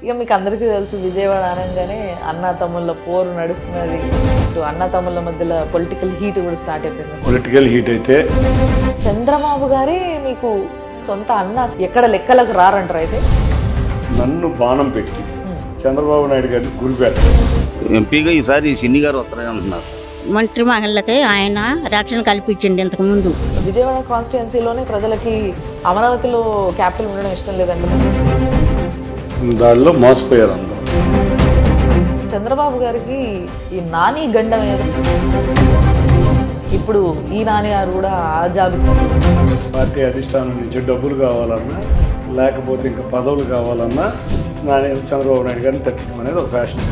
ఇక మీకు అందరికీ తెలుసు విజయవాడ అనగానే అన్న తమ్ముళ్ళ పోరు నడుస్తున్నది ఇటు అన్న తమ్ముళ్ళ మధ్యలో పొలిటికల్ హీట్ కూడా స్టార్ట్ అయిపోయింది పొలిటికల్ హీట్ అయితే చంద్రబాబు గారి మీకు సొంత అన్న ఎక్కడ లెక్కలకు రారంటారు అయితే నన్ను బాణం పెట్టి చంద్రబాబు నాయుడు గారిని గురిపెట్ట ఎంపీగా ఈసారి సిన్ని గారు వస్తారని అంటున్నారు మంత్రి మహిళలకి ఆయన రక్షణ కల్పించండి ఇంతకు ముందు విజయవాడ కాన్స్టిట్యున్సీలోనే ప్రజలకి అమరావతిలో క్యాపిటల్ ఉండడం ఇష్టం లేదండి దానిలో మోసపోయారు అందరూ చంద్రబాబు గారికి ఈ నాని గండం ఏది ఇప్పుడు ఈ నాని గారు కూడా ఆ జాబితా పార్టీ అధిష్టానం నుంచి డబ్బులు కావాలన్నా లేకపోతే ఇంకా పదవులు కావాలన్నా నాని చంద్రబాబు నాయుడు గారిని తట్టడం అనేది ఒక ఫ్యాషన్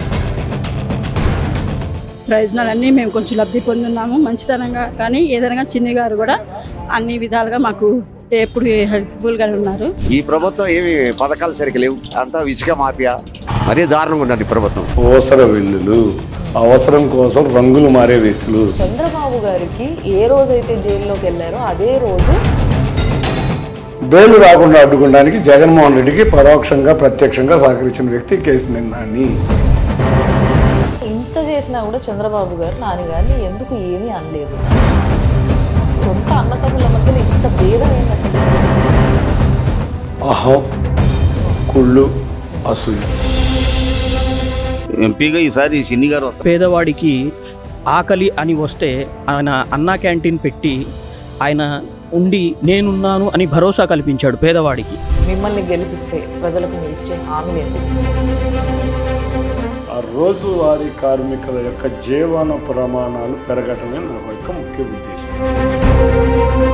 ప్రయోజనాలన్నీ మేము కొంచెం లబ్ధి పొందున్నాము మంచితనంగా కానీ ఏదైనా చిన్ని గారు కూడా అన్ని విధాలుగా మాకు ఎప్పుడు హెల్ప్ఫుల్గా ఉన్నారు ఈ ప్రభుత్వం ఏమి పథకాలు సరిగ్గా లేవు అంతా ఇసుక మాఫియా మరీ దారుణంగా ఉన్నది ఈ ప్రభుత్వం అవసర విల్లులు అవసరం కోసం రంగులు మారే వ్యక్తులు చంద్రబాబు గారికి ఏ రోజైతే జైల్లోకి వెళ్ళారో అదే రోజు బెయిల్ రాకుండా అడ్డుకోవడానికి జగన్మోహన్ రెడ్డికి పరోక్షంగా ప్రత్యక్షంగా సహకరించిన వ్యక్తి కేసు నాని ఇంత చేసినా కూడా చంద్రబాబు గారు నాని గారిని ఎందుకు ఏమీ అనలేదు సొంత అన్నతమ్ముల మధ్యలో ఇంత భేదం ఏంటి అసలు అహం కుళ్ళు అసూయ ఎంపీగా ఈసారి సిన్ని గారు వస్తారు పేదవాడికి ఆకలి అని వస్తే ఆయన అన్నా క్యాంటీన్ పెట్టి ఆయన ఉండి నేనున్నాను అని భరోసా కల్పించాడు పేదవాడికి మిమ్మల్ని గెలిపిస్తే ప్రజలకు మీరు ఇచ్చే హామీలు ఏంటి ఆ రోజువారీ కార్మికుల యొక్క జీవన ప్రమాణాలు పెరగటమే నా యొక్క ముఖ్య ఉద్దేశం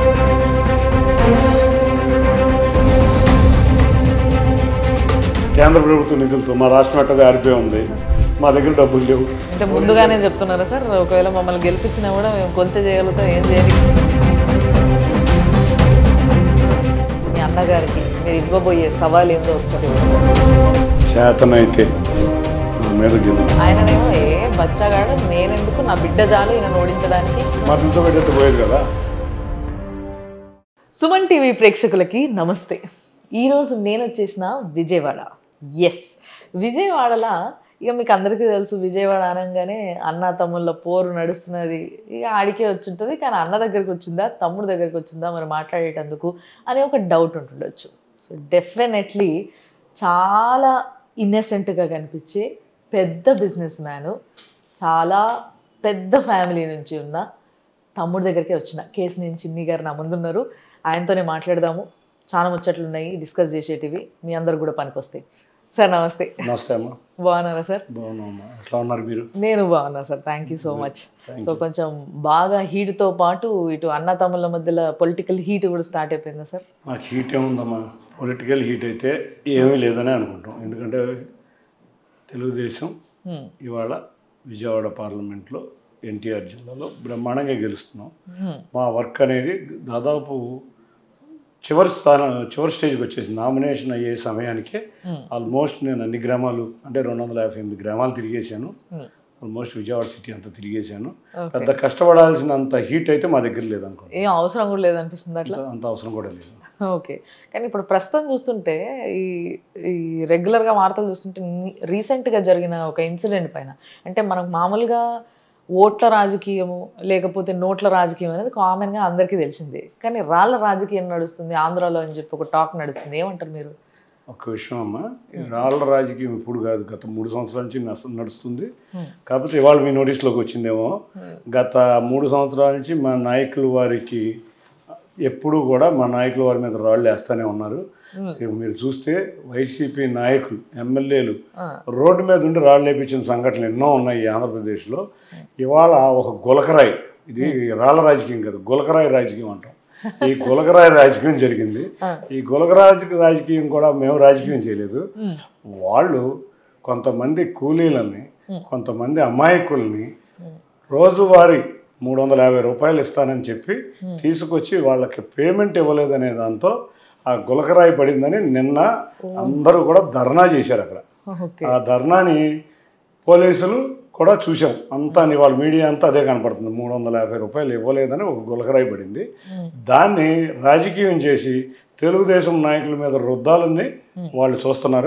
కేంద్ర ప్రభుత్వ నిధులతో మా రాష్ట్రం ఎట్టగా ఆరిపోయి ఉంది మా దగ్గర డబ్బులు లేవు అంటే ముందుగానే చెప్తున్నారా సార్ ఒకవేళ మమ్మల్ని గెలిపించినా కూడా మేము కొంత చేయగలుగుతాం ఏం చేయాలి మీ అన్నగారికి మీరు ఇవ్వబోయే సవాల్ ఏందో ఒకసారి చేతనైతే నా మీద గెలుపు ఆయననేమో ఏ బచ్చగాడు నేనెందుకు నా బిడ్డ చాలు ఈయన ఓడించడానికి మా ఇంట్లో పెట్టేట్టు పోయేది కదా సుమన్ టీవీ ప్రేక్షకులకి నమస్తే ఈరోజు నేను వచ్చేసిన విజయవాడ ఎస్ విజయవాడలో ఇక మీకు అందరికీ తెలుసు విజయవాడ అనగానే అన్న తమ్ముళ్ళ పోరు నడుస్తున్నది ఇక ఆడికే వచ్చింటుంది కానీ అన్న దగ్గరికి వచ్చిందా తమ్ముడు దగ్గరికి వచ్చిందా మరి మాట్లాడేటందుకు అనే ఒక డౌట్ ఉంటుండొచ్చు సో డెఫినెట్లీ చాలా ఇన్నసెంట్గా కనిపించే పెద్ద బిజినెస్ మ్యాను చాలా పెద్ద ఫ్యామిలీ నుంచి ఉన్న తమ్ముడి దగ్గరికి వచ్చిన కేసు నేను చిన్ని గారు నా ముందున్నారు ఆయనతోనే మాట్లాడదాము చాలా ముచ్చట్లు ఉన్నాయి డిస్కస్ చేసేటివి మీ అందరు కూడా పనికొస్తాయి సార్ నమస్తే నమస్తే అమ్మా బాగున్నారా సార్ బాగున్నామ్మా ఎట్లా ఉన్నారు మీరు నేను బాగున్నా sir thank you so much so కొంచెం బాగా హీట్తో పాటు ఇటు అన్న తమ్ముళ్ళ మధ్యలో పొలిటికల్ హీట్ కూడా స్టార్ట్ అయిపోయిందా సార్ మాకు హీట్ ఏముందమ్మా పొలిటికల్ హీట్ అయితే ఏమీ లేదని అనుకుంటాం ఎందుకంటే తెలుగుదేశం Hmm. ఇవాళ విజయవాడ పార్లమెంట్లో ఎన్టీఆర్ జిల్లాలో బ్రహ్మాండంగా గెలుస్తున్నాం Hmm. మా వర్క్ అనేది దాదాపు చివరి స్థానం చివరి స్టేజ్కి వచ్చేసి నామినేషన్ అయ్యే సమయానికే Hmm. ఆల్మోస్ట్ నేను అన్ని గ్రామాలు అంటే రెండు వందల యాభై ఎనిమిది గ్రామాలు తిరిగేశాను Hmm. ఆల్మోస్ట్ విజయవాడ సిటీ అంతా తిరిగేశాను Okay. పెద్ద కష్టపడాల్సినంత హీట్ అయితే మా దగ్గర లేదనుకో ఏం అవసరం కూడా లేదనిపిస్తుంది అట్లా అంత అవసరం కూడా లేదు ఓకే కానీ ఇప్పుడు ప్రస్తుతం చూస్తుంటే ఈ ఈ రెగ్యులర్గా వార్తలు చూస్తుంటే రీసెంట్గా జరిగిన ఒక ఇన్సిడెంట్ పైన అంటే మనకు మామూలుగా ఓట్ల రాజకీయము లేకపోతే నోట్ల రాజకీయం అనేది కామన్గా అందరికీ తెలిసిందే కానీ రాళ్ళ రాజకీయం నడుస్తుంది ఆంధ్రాలో అని చెప్పి ఒక టాక్ నడుస్తుంది ఏమంటారు మీరు ఒక్క విషయం అమ్మా ఈ రాళ్ళ రాజకీయం ఇప్పుడు కాదు గత మూడు సంవత్సరాల నుంచి నడుస్తు- నడుస్తుంది Hmm. కాకపోతే ఇవాళ మీ నోటీస్లోకి వచ్చిందేమో గత మూడు సంవత్సరాల నుంచి మా నాయకులు వారికి ఎప్పుడూ కూడా మా నాయకులు వారి మీద రాళ్ళు వేస్తూనే ఉన్నారు Hmm. ఇక మీరు చూస్తే వైసీపీ నాయకులు ఎమ్మెల్యేలు ఆ, రోడ్డు మీద ఉండి రాళ్ళు లేపించిన సంఘటనలు ఎన్నో ఉన్నాయి ఈ ఆంధ్రప్రదేశ్లో ఇవాళ ఒక గులకరాయి ఇది రాళ్ళ రాజకీయం కాదు గులకరాయి రాజకీయం అంటాం ఈ గులకరాయి రాజకీయం జరిగింది ఆ. ఈ గులకరాజ రాజకీయం కూడా మేము రాజకీయం చేయలేదు ఉమ్, వాళ్ళు కొంతమంది కూలీలని Hmm. కొంతమంది అమాయకుల్ని Hmm. రోజువారీ మూడు వందల యాభై రూపాయలు ఇస్తానని చెప్పి Hmm. తీసుకొచ్చి వాళ్ళకి పేమెంట్ ఇవ్వలేదనే దాంతో ఆ గులకరాయి పడిందని నిన్న అందరూ కూడా ధర్నా చేశారు అక్కడ ఓకే ఆ ధర్నాని పోలీసులు కూడా చూసాం అంతా వాళ్ళ మీడియా అంతా అదే కనపడుతుంది మూడు వందల యాభై రూపాయలు ఇవ్వలేదని ఒక గులకరాయి పడింది ఉమ్, దాన్ని రాజకీయం చేసి తెలుగుదేశం నాయకుల మీద రుద్దాలని వాళ్ళు చూస్తున్నారు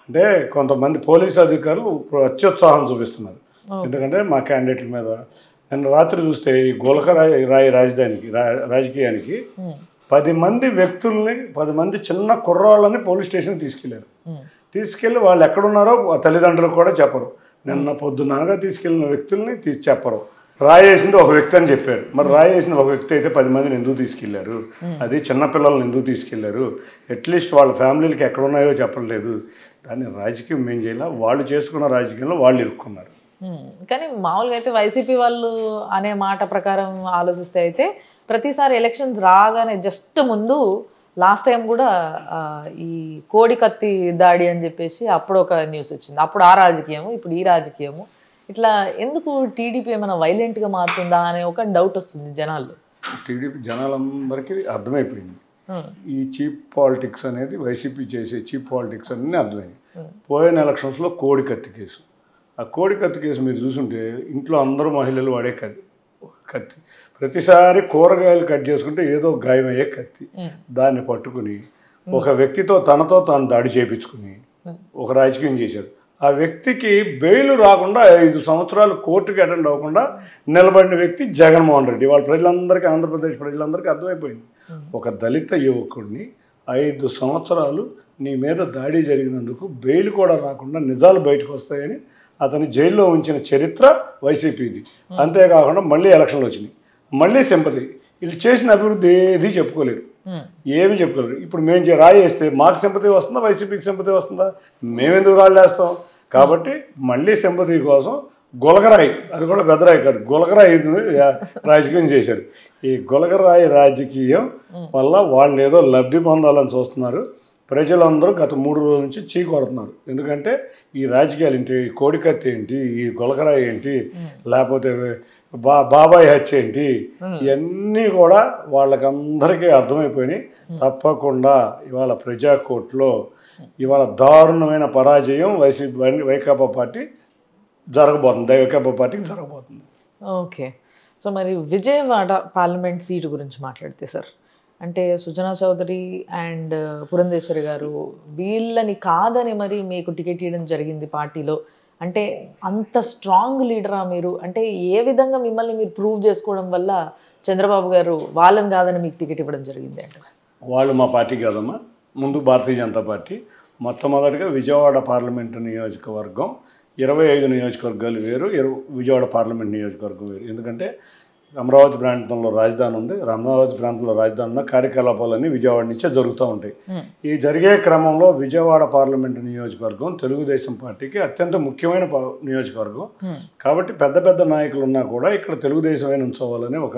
అంటే కొంతమంది పోలీసు అధికారులు అత్యుత్సాహం చూపిస్తున్నారు ఓకే. ఎందుకంటే మా క్యాండిడేట్ల మీద నిన్న రాత్రి చూస్తే ఈ గోలకరాయి రాయి రాజధానికి రా- రాజకీయానికి ఉమ్, పది మంది వ్యక్తుల్ని పది మంది చిన్న కుర్రాళ్ళని పోలీస్ స్టేషన్కి తీసుకెళ్లారు ఉమ్, తీసుకెళ్ళి వాళ్ళు ఎక్కడున్నారో ఆ తల్లిదండ్రులకు కూడా చెప్పరు నిన్న పొద్దున్ననగా తీసుకెళ్ళిన వ్యక్తుల్ని తీసి చెప్పరు రాయేసింది ఒక వ్యక్తి అని చెప్పారు మరి రాయేసిన ఒక వ్యక్తి అయితే పది మందిని ఎందుకు తీసుకెళ్లారు అది చిన్నపిల్లల్ని ఎందుకు తీసుకెళ్లారు అట్లీస్ట్ వాళ్ళ ఫ్యామిలీలకి ఎక్కడున్నాయో చెప్పలేదు దాన్ని రాజకీయం ఏం చేయాల వాళ్ళు చేసుకున్న రాజకీయంలో వాళ్ళు ఇరుక్కున్నారు ఉమ్. కానీ మామూలుగా అయితే వైసీపీ వాళ్ళు అనే మాట ప్రకారం ఆలోచిస్తే అయితే ప్రతిసారి ఎలక్షన్స్ రాగానే జస్ట్ ముందు లాస్ట్ టైం కూడా ఆ, ఈ కోడి కత్తి దాడి అని చెప్పేసి అప్పుడు ఒక న్యూస్ వచ్చింది అప్పుడు ఆ రాజకీయము ఇప్పుడు ఈ రాజకీయము ఇట్లా ఎందుకు టీడీపీ ఏమైనా వైలెంట్గా మారుతుందా అనే ఒక డౌట్ వస్తుంది జనాల్లో టీడీపీ జనాలందరికీ అర్థమైపోయింది ఉమ్, ఈ చీప్ పాలిటిక్స్ అనేది వైసీపీ చేసే చీప్ పాలిటిక్స్ అన్నీ అర్థమైంది ఉమ్, పోయిన ఎలక్షన్స్లో కోడి కత్తి కేసు ఆ కోడి కత్తి కేసు మీరు చూసుంటే ఇంట్లో అందరూ మహిళలు వాడే కత్తి కత్తి ప్రతిసారి కూరగాయలు కట్ చేసుకుంటే ఏదో గాయమయ్యే కత్తి ఉమ్, దాన్ని పట్టుకుని ఒక వ్యక్తితో తనతో తాను దాడి చేయించుకుని ఒక రాజకీయం చేశారు ఆ వ్యక్తికి బెయిల్ రాకుండా ఐదు సంవత్సరాలు కోర్టుకి అటెండ్ అవ్వకుండా నిలబడిన వ్యక్తి జగన్మోహన్ రెడ్డి వాళ్ళ ప్రజలందరికీ ఆంధ్రప్రదేశ్ ప్రజలందరికీ అర్థమైపోయింది ఒక దళిత యువకుడిని ఐదు సంవత్సరాలు నీ మీద దాడి జరిగినందుకు బెయిల్ కూడా రాకుండా నిజాలు బయటకు వస్తాయని అతని జైల్లో ఉంచిన చరిత్ర వైసీపీది అంతేకాకుండా మళ్ళీ ఎలక్షన్లు వచ్చినాయి మళ్ళీ సింపతి వీళ్ళు చేసిన అభివృద్ధి ఏది చెప్పుకోలేరు ఉమ్, ఏమి చెప్పుకోలేరు ఇప్పుడు మేము చే- రాయి వేస్తే మాకు సింపతి వస్తుందా వైసీపీకి సింపతి వస్తుందా మేమెందుకు రాళ్ళు వేస్తాం కాబట్టి మళ్ళీ సింపతి కోసం గులకరాయి అది కూడా పెద్దరాయి కాదు గులకరాయి రాజకీయం చేశారు ఈ గులకరాయి రాజకీయం వల్ల వాళ్ళు ఏదో లబ్ధి పొందాలని చూస్తున్నారు ప్రజలందరూ గత మూడు రోజుల నుంచి చీ కొడుతున్నారు ఎందుకంటే ఈ రాజకీయాలు ఏంటి ఈ కోడికత్తి ఏంటి ఈ గులకరాయి ఏంటి లేకపోతే బా బాబాయ్ హత్య ఏంటి ఇవన్నీ కూడా వాళ్ళకందరికీ అర్థమైపోయినాయి తప్పకుండా ఇవాళ ప్రజా కోర్టులో ఇవాళ దారుణమైన పరాజయం వైసీపీ వైకాపా పార్టీ జరగబోతుంది వైకాపా పార్టీకి జరగబోతుంది ఓకే సో మరి విజయవాడ పార్లమెంట్ సీటు గురించి మాట్లాడితే సార్ అంటే సుజనా చౌదరి అండ్ పురంధేశ్వరి గారు వీళ్ళని కాదని మరి మీకు టికెట్ ఇవ్వడం జరిగింది పార్టీలో అంటే అంత స్ట్రాంగ్ లీడరా మీరు అంటే ఏ విధంగా మిమ్మల్ని మీరు ప్రూవ్ చేసుకోవడం వల్ల చంద్రబాబు గారు వాళ్ళని కాదని మీకు టికెట్ ఇవ్వడం జరిగింది అంటే వాళ్ళు మా పార్టీ కాదమ్మా ముందు భారతీయ జనతా పార్టీ మొట్టమొదటిగా విజయవాడ పార్లమెంటు నియోజకవర్గం ఇరవై ఐదు నియోజకవర్గాలు వేరు ఇరవై విజయవాడ పార్లమెంట్ నియోజకవర్గం వేరు ఎందుకంటే అమరావతి ప్రాంతంలో రాజధాని ఉంది అమరావతి ప్రాంతంలో రాజధాని ఉన్న కార్యకలాపాలన్నీ విజయవాడ నుంచే జరుగుతూ ఉంటాయి ఈ జరిగే క్రమంలో విజయవాడ పార్లమెంటు నియోజకవర్గం తెలుగుదేశం పార్టీకి అత్యంత ముఖ్యమైన పా- నియోజకవర్గం కాబట్టి పెద్ద పెద్ద నాయకులు ఉన్నా కూడా ఇక్కడ తెలుగుదేశమే ఉంచోవాలని ఒక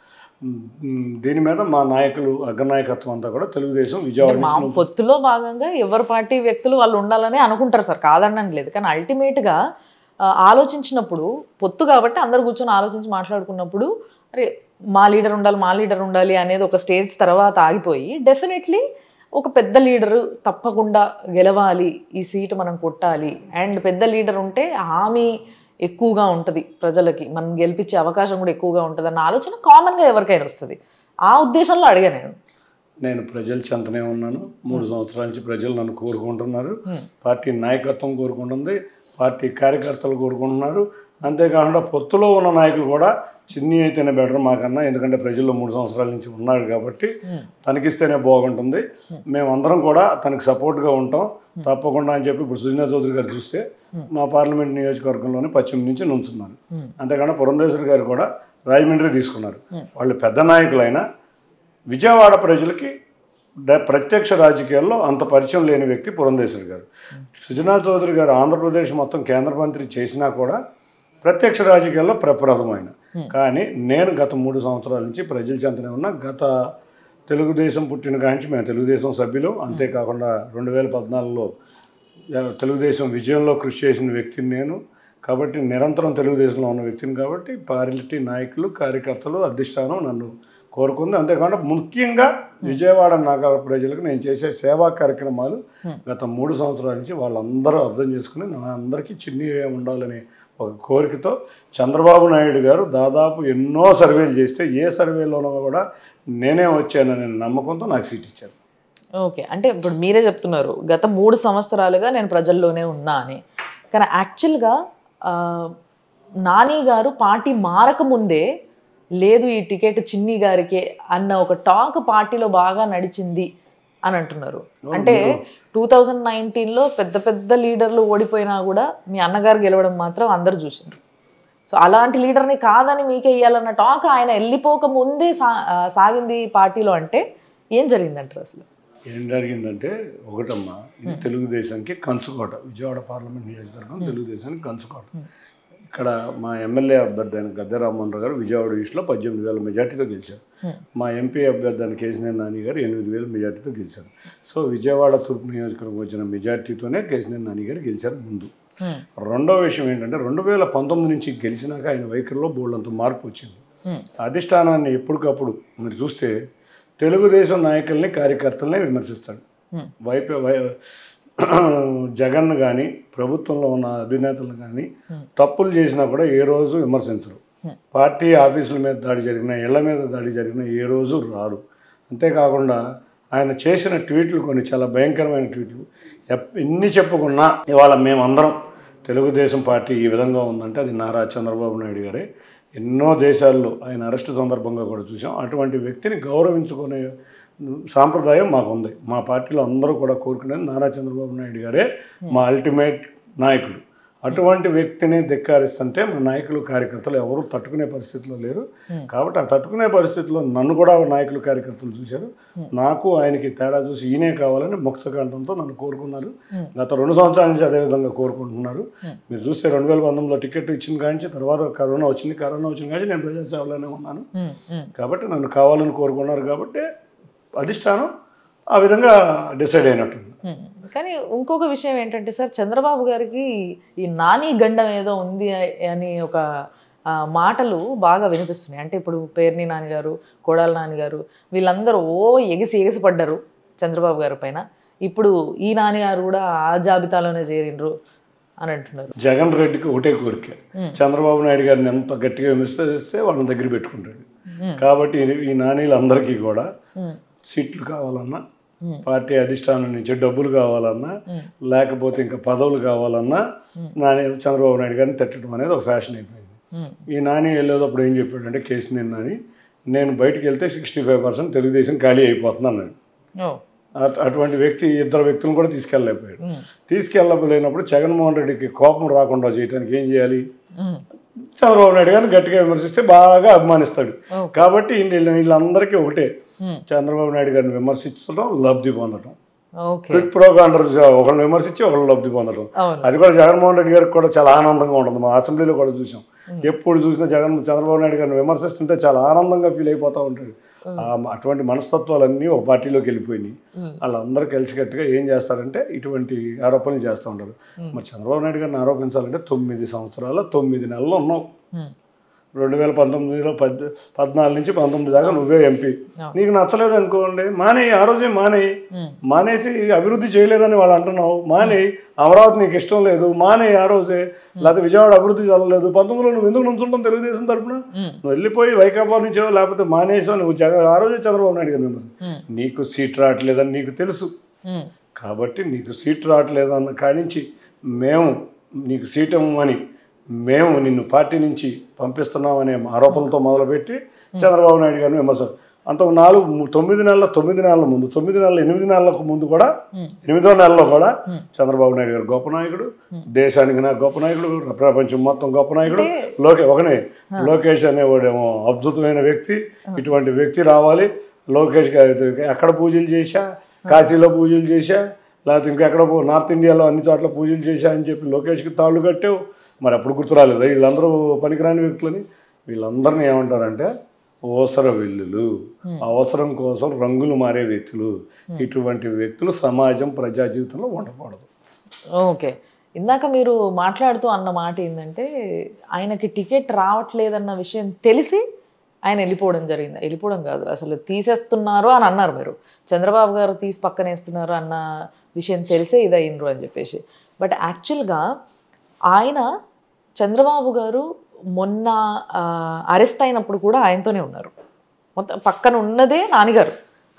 మ్, దీని మీద మా నాయకులు అగ్రనాయకత్వం అంతా కూడా తెలుగుదేశం విజయవాడ మా నుంచి నుంచి- పొత్తులో భాగంగా ఎవరి పార్టీ వ్యక్తులు వాళ్ళు ఉండాలని అనుకుంటారు సార్ కాదనడం లేదు కానీ అల్టిమేట్గా ఆలోచించినప్పుడు పొత్తు కాబట్టి అందరు కూర్చొని ఆలోచించి మాట్లాడుకున్నప్పుడు అరే మా లీడర్ ఉండాలి మా లీడర్ ఉండాలి అనేది ఒక స్టేజ్ తర్వాత ఆగిపోయి డెఫినెట్లీ ఒక పెద్ద లీడరు తప్పకుండా గెలవాలి ఈ సీటు మనం కొట్టాలి అండ్ పెద్ద లీడర్ ఉంటే హామీ ఎక్కువగా ఉంటుంది ప్రజలకి మనం గెలిపించే అవకాశం కూడా ఎక్కువగా ఉంటుంది అన్న ఆలోచన కామన్గా ఎవరికైనా వస్తుంది ఆ ఉద్దేశంలో అడిగా నేను నేను ప్రజల చెంతనే ఉన్నాను మూడు సంవత్సరాల నుంచి ప్రజలు నన్ను కోరుకుంటున్నారు Hmm. పార్టీ నాయకత్వం కోరుకుంటుంది పార్టీ కార్యకర్తలు కోరుకుంటున్నారు అంతేకాకుండా పొత్తులో ఉన్న నాయకులు కూడా చిన్ని అయితేనే బెటర్ మాకన్నా ఎందుకంటే ప్రజల్లో మూడు సంవత్సరాల నుంచి ఉన్నాడు కాబట్టి Hmm. తనకిస్తేనే బాగుంటుంది మేమందరం కూడా తనకి సపోర్ట్గా ఉంటాం తప్పకుండా అని చెప్పి ఇప్పుడు సుజనా చౌదరి గారు చూస్తే మా పార్లమెంట్ నియోజకవర్గంలోనే పశ్చిమ నుంచి నుంచున్నారు Hmm. అంతేకాకుండా పురంధేశ్వరి గారు కూడా రాజమండ్రి తీసుకున్నారు వాళ్ళు పెద్ద నాయకులైనా విజయవాడ ప్రజలకి డ- ప్రత్యక్ష రాజకీయాల్లో అంత పరిచయం లేని వ్యక్తి పురంధేశ్వరి గారు సుజనా చౌదరి గారు ఆంధ్రప్రదేశ్ మొత్తం కేంద్ర మంత్రి చేసినా కూడా ప్రత్యక్ష రాజకీయాల్లో ప్రప్రథమైన కానీ నేను గత మూడు సంవత్సరాల నుంచి ప్రజల చెంతనే ఉన్నా గత తెలుగుదేశం పుట్టిన కాంచి మేము తెలుగుదేశం సభ్యులు అంతేకాకుండా రెండు వేల పద్నాలుగులో తెలుగుదేశం విజయంలో కృషి చేసిన వ్యక్తిని నేను కాబట్టి నిరంతరం తెలుగుదేశంలో ఉన్న వ్యక్తిని కాబట్టి పార్టీ నాయకులు కార్యకర్తలు అధిష్టానం నన్ను కోరుకుంది అంతేకాకుండా ముఖ్యంగా విజయవాడ నగర ప్రజలకు నేను చేసే సేవా కార్యక్రమాలు గత మూడు సంవత్సరాల నుంచి వాళ్ళందరూ అర్థం చేసుకుని నా అందరికీ చిన్ని ఉండాలని ఒక కోరికతో చంద్రబాబు నాయుడు గారు దాదాపు ఎన్నో సర్వేలు చేస్తే ఏ సర్వేలోనూ కూడా నేనే వచ్చాననే నమ్మకంతో నాకు సీట్ ఇచ్చారు ఓకే అంటే ఇప్పుడు మీరే చెప్తున్నారు గత మూడు సంవత్సరాలుగా నేను ప్రజల్లోనే ఉన్నా అని కానీ యాక్చువల్గా ఆ, నాని గారు పార్టీ మారక ముందే లేదు ఈ టికెట్ చిన్ని గారికే అన్న ఒక టాక్ పార్టీలో బాగా నడిచింది అని అంటున్నారు అంటే టూ థౌజండ్ నైన్టీన్లో పెద్ద పెద్ద లీడర్లు ఓడిపోయినా కూడా మీ అన్నగారు గెలవడం మాత్రం అందరు చూసారు సో అలాంటి లీడర్ని కాదని మీకే ఇవ్వాలన్న టాక్ ఆయన వెళ్ళిపోక ముందే సా ఆ, సాగింది పార్టీలో అంటే ఏం జరిగిందంటారు అసలు ఏం జరిగిందంటే ఒకటమ్మా ఇది తెలుగుదేశానికి కంచుకోట విజయవాడ పార్లమెంట్ నియోజకవర్గం తెలుగుదేశానికి కంచుకోట ఇక్కడ మా ఎమ్మెల్యే అభ్యర్థి అయిన గద్దె రామ్మోహన్ రావు గారు విజయవాడ ఈస్ట్లో పద్దెనిమిది వేల మెజార్టీతో గెలిచారు Hmm. మా ఎంపీ అభ్యర్థి అయిన కేసినేని నాని గారు ఎనిమిది వేల మెజార్టీతో గెలిచారు సో విజయవాడ తూర్పు నియోజకవర్గం వచ్చిన మెజార్టీతోనే కేసినేని నాని గారు గెలిచారు ముందు Hmm. రెండో విషయం ఏంటంటే రెండు వేల పంతొమ్మిది నుంచి గెలిచినాక ఆయన వైఖరిలో బోల్డంత మార్పు వచ్చింది Hmm. అధిష్టానాన్ని ఎప్పటికప్పుడు మీరు చూస్తే తెలుగుదేశం నాయకుల్ని కార్యకర్తల్ని విమర్శిస్తాడు Hmm. వైప వై జగన్ కానీ ప్రభుత్వంలో ఉన్న అధినేతలు కానీ Hmm. తప్పులు చేసినా కూడా ఏ రోజు విమర్శించరు Hmm. పార్టీ ఆఫీసుల మీద దాడి జరిగినా ఇళ్ల మీద దాడి జరిగినా ఏ రోజు రాడు అంతేకాకుండా ఆయన చేసిన ట్వీట్లు కొన్ని చాలా భయంకరమైన ట్వీట్లు ఎప్- ఎన్ని చెప్పుకున్నా ఇవాళ మేమందరం తెలుగుదేశం పార్టీ ఈ విధంగా ఉందంటే అది నారా చంద్రబాబు నాయుడు గారే ఎన్నో దేశాల్లో ఆయన అరెస్టు సందర్భంగా కూడా చూసాం అటువంటి వ్యక్తిని గౌరవించుకునే సాంప్రదాయం మాకు ఉంది మా పార్టీలో అందరూ కూడా కోరుకునేది నారా చంద్రబాబు నాయుడు గారే మా అల్టిమేట్ నాయకుడు అటువంటి వ్యక్తిని ధిక్కారిస్తుంటే మా నాయకులు కార్యకర్తలు ఎవరు తట్టుకునే పరిస్థితిలో లేరు Hmm. కాబట్టి ఆ తట్టుకునే పరిస్థితిలో నన్ను కూడా నాయకులు కార్యకర్తలు చూశారు నాకు ఆయనకి తేడా చూసి ఈయనే కావాలని ముక్తకంఠంతో నన్ను కోరుకున్నారు Hmm. గత రెండు సంవత్సరాల నుంచి అదే విధంగా కోరుకుంటున్నారు Hmm. మీరు చూస్తే రెండు వేల పంతొమ్మిదిలో టికెట్ ఇచ్చిన కాంచి తర్వాత కరోనా వచ్చింది కరోనా వచ్చిన కాంచి నేను ప్రజాసేవలోనే ఉన్నాను ఉమ్, ఉమ్, కాబట్టి నన్ను కావాలని కోరుకున్నారు కాబట్టి అధిష్టానం ఆ విధంగా డిసైడ్ అయినట్టుంది ఉమ్. కానీ ఇంకొక విషయం ఏంటంటే సార్ చంద్రబాబు గారికి ఈ నాని గండం ఏదో ఉంది అని ఒక ఆ, మాటలు బాగా వినిపిస్తున్నాయి అంటే ఇప్పుడు పేర్ని నాన్నగారు కోడాల నాన్నగారు వీళ్ళందరూ ఓ ఎగిసి ఎగిసి పడ్డారు చంద్రబాబు గారి పైన ఇప్పుడు ఈ నాన్నగారు కూడా ఆ జాబితాలోనే చేరిండ్రు అని అంటున్నారు జగన్ రెడ్డికి ఒకటే కోరిక Hmm. చంద్రబాబు నాయుడు గారిని ఎంత గట్టిగా విమర్శిస్తే వాళ్ళని దగ్గర పెట్టుకుంటాడు Hmm. కాబట్టి ఈ- ఈ నానీలందరికీ కూడా ఉమ్, సీట్లు కావాలన్నా ఉమ్, పార్టీ అధిష్టానం నుంచి డబ్బులు కావాలన్నా ఉమ్, లేకపోతే ఇంకా పదవులు కావాలన్నా Hmm. నాని చంద్రబాబు నాయుడు గారిని తట్టడం అనేది ఒక ఫ్యాషన్ అయిపోయింది ఉమ్, ఈ నాని వెళ్ళేటప్పుడు ఏం చెప్పాడంటే కేసీఆర్ నాని నేను బయటికి వెళ్తే సిక్స్టీ ఫైవ్ పర్సెంట్ తెలుగుదేశం ఖాళీ అయిపోతుంది అన్నాడు ఓ, అట్- అటువంటి వ్యక్తి ఇద్దరు వ్యక్తులను కూడా తీసుకెళ్ళలేకపోయాడు ఉమ్, తీసుకెళ్ళలేనప్పుడు జగన్మోహన్ రెడ్డికి కోపం రాకుండా చేయడానికి ఏం చేయాలి ఉమ్, చంద్రబాబు నాయుడు గారిని గట్టిగా విమర్శిస్తే బాగా అభిమానిస్తాడు ఓకే. కాబట్టి వీళ్ళ- వీళ్ళందరికీ ఒకటే ఉమ్, చంద్రబాబు నాయుడు గారిని విమర్శించడం లబ్ధి పొందడం ఓకే క్విట్ ప్రోగాండర్ ఒకరిని విమర్శించి ఒకరిని లబ్ధి పొందడం అవును అది కూడా జగన్మోహన్ రెడ్డి గారికి కూడా చాలా ఆనందంగా ఉంటుంది మా అసెంబ్లీలో కూడా చూసాం ఎప్పుడు చూసినా జగన్ చంద్రబాబు నాయుడు గారిని విమర్శిస్తుంటే చాలా ఆనందంగా ఫీల్ అయిపోతూ ఉంటాడు ఆ అటువంటి మనస్తత్వాలన్నీ ఒక పార్టీలోకి వెళ్ళిపోయినాయి ఉమ్, వాళ్ళందరూ కలిసికట్టుగా ఏం చేస్తారంటే ఇటువంటి ఆరోపణలు చేస్తూ ఉంటారు మరి చంద్రబాబు నాయుడు గారిని ఆరోపించాలంటే తొమ్మిది సంవత్సరాల తొమ్మిది నెలలు ఉన్నావు ఉమ్, రెండు వేల పంతొమ్మిదిలో పద్ పద్నాలుగు నుంచి పంతొమ్మిది దాకా నువ్వే ఎంపీ అవును. నీకు నచ్చలేదు అనుకోండి మానేయి ఆ రోజే మానేయి ఉమ్, మానేసి అభివృద్ధి చేయలేదని వాళ్ళు అంటున్నావు మానేయి అమరావతి నీకు ఇష్టం లేదు మానేయి ఆ రోజే లేకపోతే విజయవాడ అభివృద్ధి చదవలేదు పంతొమ్మిదిలో నువ్వు ఎందుకు నుంచుంటాం తెలుగుదేశం తరపున ఉమ్, నువ్వు వెళ్ళిపోయి వైకాపా నుంచో లేకపోతే మానేసావు నువ్వు జగన్ ఆ రోజే చంద్రబాబు నాయుడు గారు విమర్శ. ఉమ్, నీకు సీట్ రావట్లేదని నీకు తెలుసు ఉమ్, కాబట్టి నీకు సీట్ రావట్లేదన్న కాడించి మేము నీకు సీట్ ఇవ్వమని మేము నిన్ను పార్టీ నుంచి పంపిస్తున్నామనే ఆరోపణలతో మొదలుపెట్టి చంద్రబాబు నాయుడు గారిని విమర్శ అంత నాలుగు ము- తొమ్మిది నెలల తొమ్మిది నెలల ముందు తొమ్మిది నెలల ఎనిమిది నెలలకు ముందు కూడా ఉమ్, ఎనిమిదో నెలలో కూడా Hmm. చంద్రబాబు నాయుడు గారు గొప్ప నాయకుడు Hmm. దేశానికి నా గొప్ప నాయకుడు ప్రపంచం మొత్తం గొప్ప నాయకుడు అంటే- లోకే ఒకనే లోకేష్ అనేవాడేమో అద్భుతమైన వ్యక్తి ఇటువంటి వ్యక్తి రావాలి లోకేష్ గారు ఎక్కడ పూజలు చేశా కాశీలో పూజలు చేశా లేకపోతే ఇంకెక్కడ పో- నార్త్ ఇండియాలో అన్ని చోట్ల పూజలు చేశా అని చెప్పి లోకేష్కి తాళ్ళు కట్టావు మరి అప్పుడు గుర్తు రాలేదు వీళ్ళందరూ పనికిరాని వ్యక్తులని వీళ్ళందరినీ ఏమంటారంటే అవసర వెల్లులు అవసరం కోసం రంగులు మారే వ్యక్తులు ఇటువంటి వ్యక్తులు సమాజం ప్రజా జీవితంలో ఉండకూడదు ఓకే ఇందాక మీరు మాట్లాడుతూ అన్న మాట ఏంటంటే ఆయనకి టికెట్ రావట్లేదన్న విషయం తెలిసి ఆయన వెళ్ళిపోవడం జరిగింది వెళ్ళిపోవడం కాదు అసలు తీసేస్తున్నారు అని అన్నారు మీరు చంద్రబాబు గారు తీసి పక్కనేస్తున్నారు అన్న విషయం తెలిసే ఇది అయ్యిండ్రు అని చెప్పేసి బట్ యాక్చువల్గా ఆయన చంద్రబాబు గారు మొన్న అరెస్ట్ అయినప్పుడు కూడా ఆయనతోనే ఉన్నారు మొత్తం పక్కన ఉన్నదే నాన్నగారు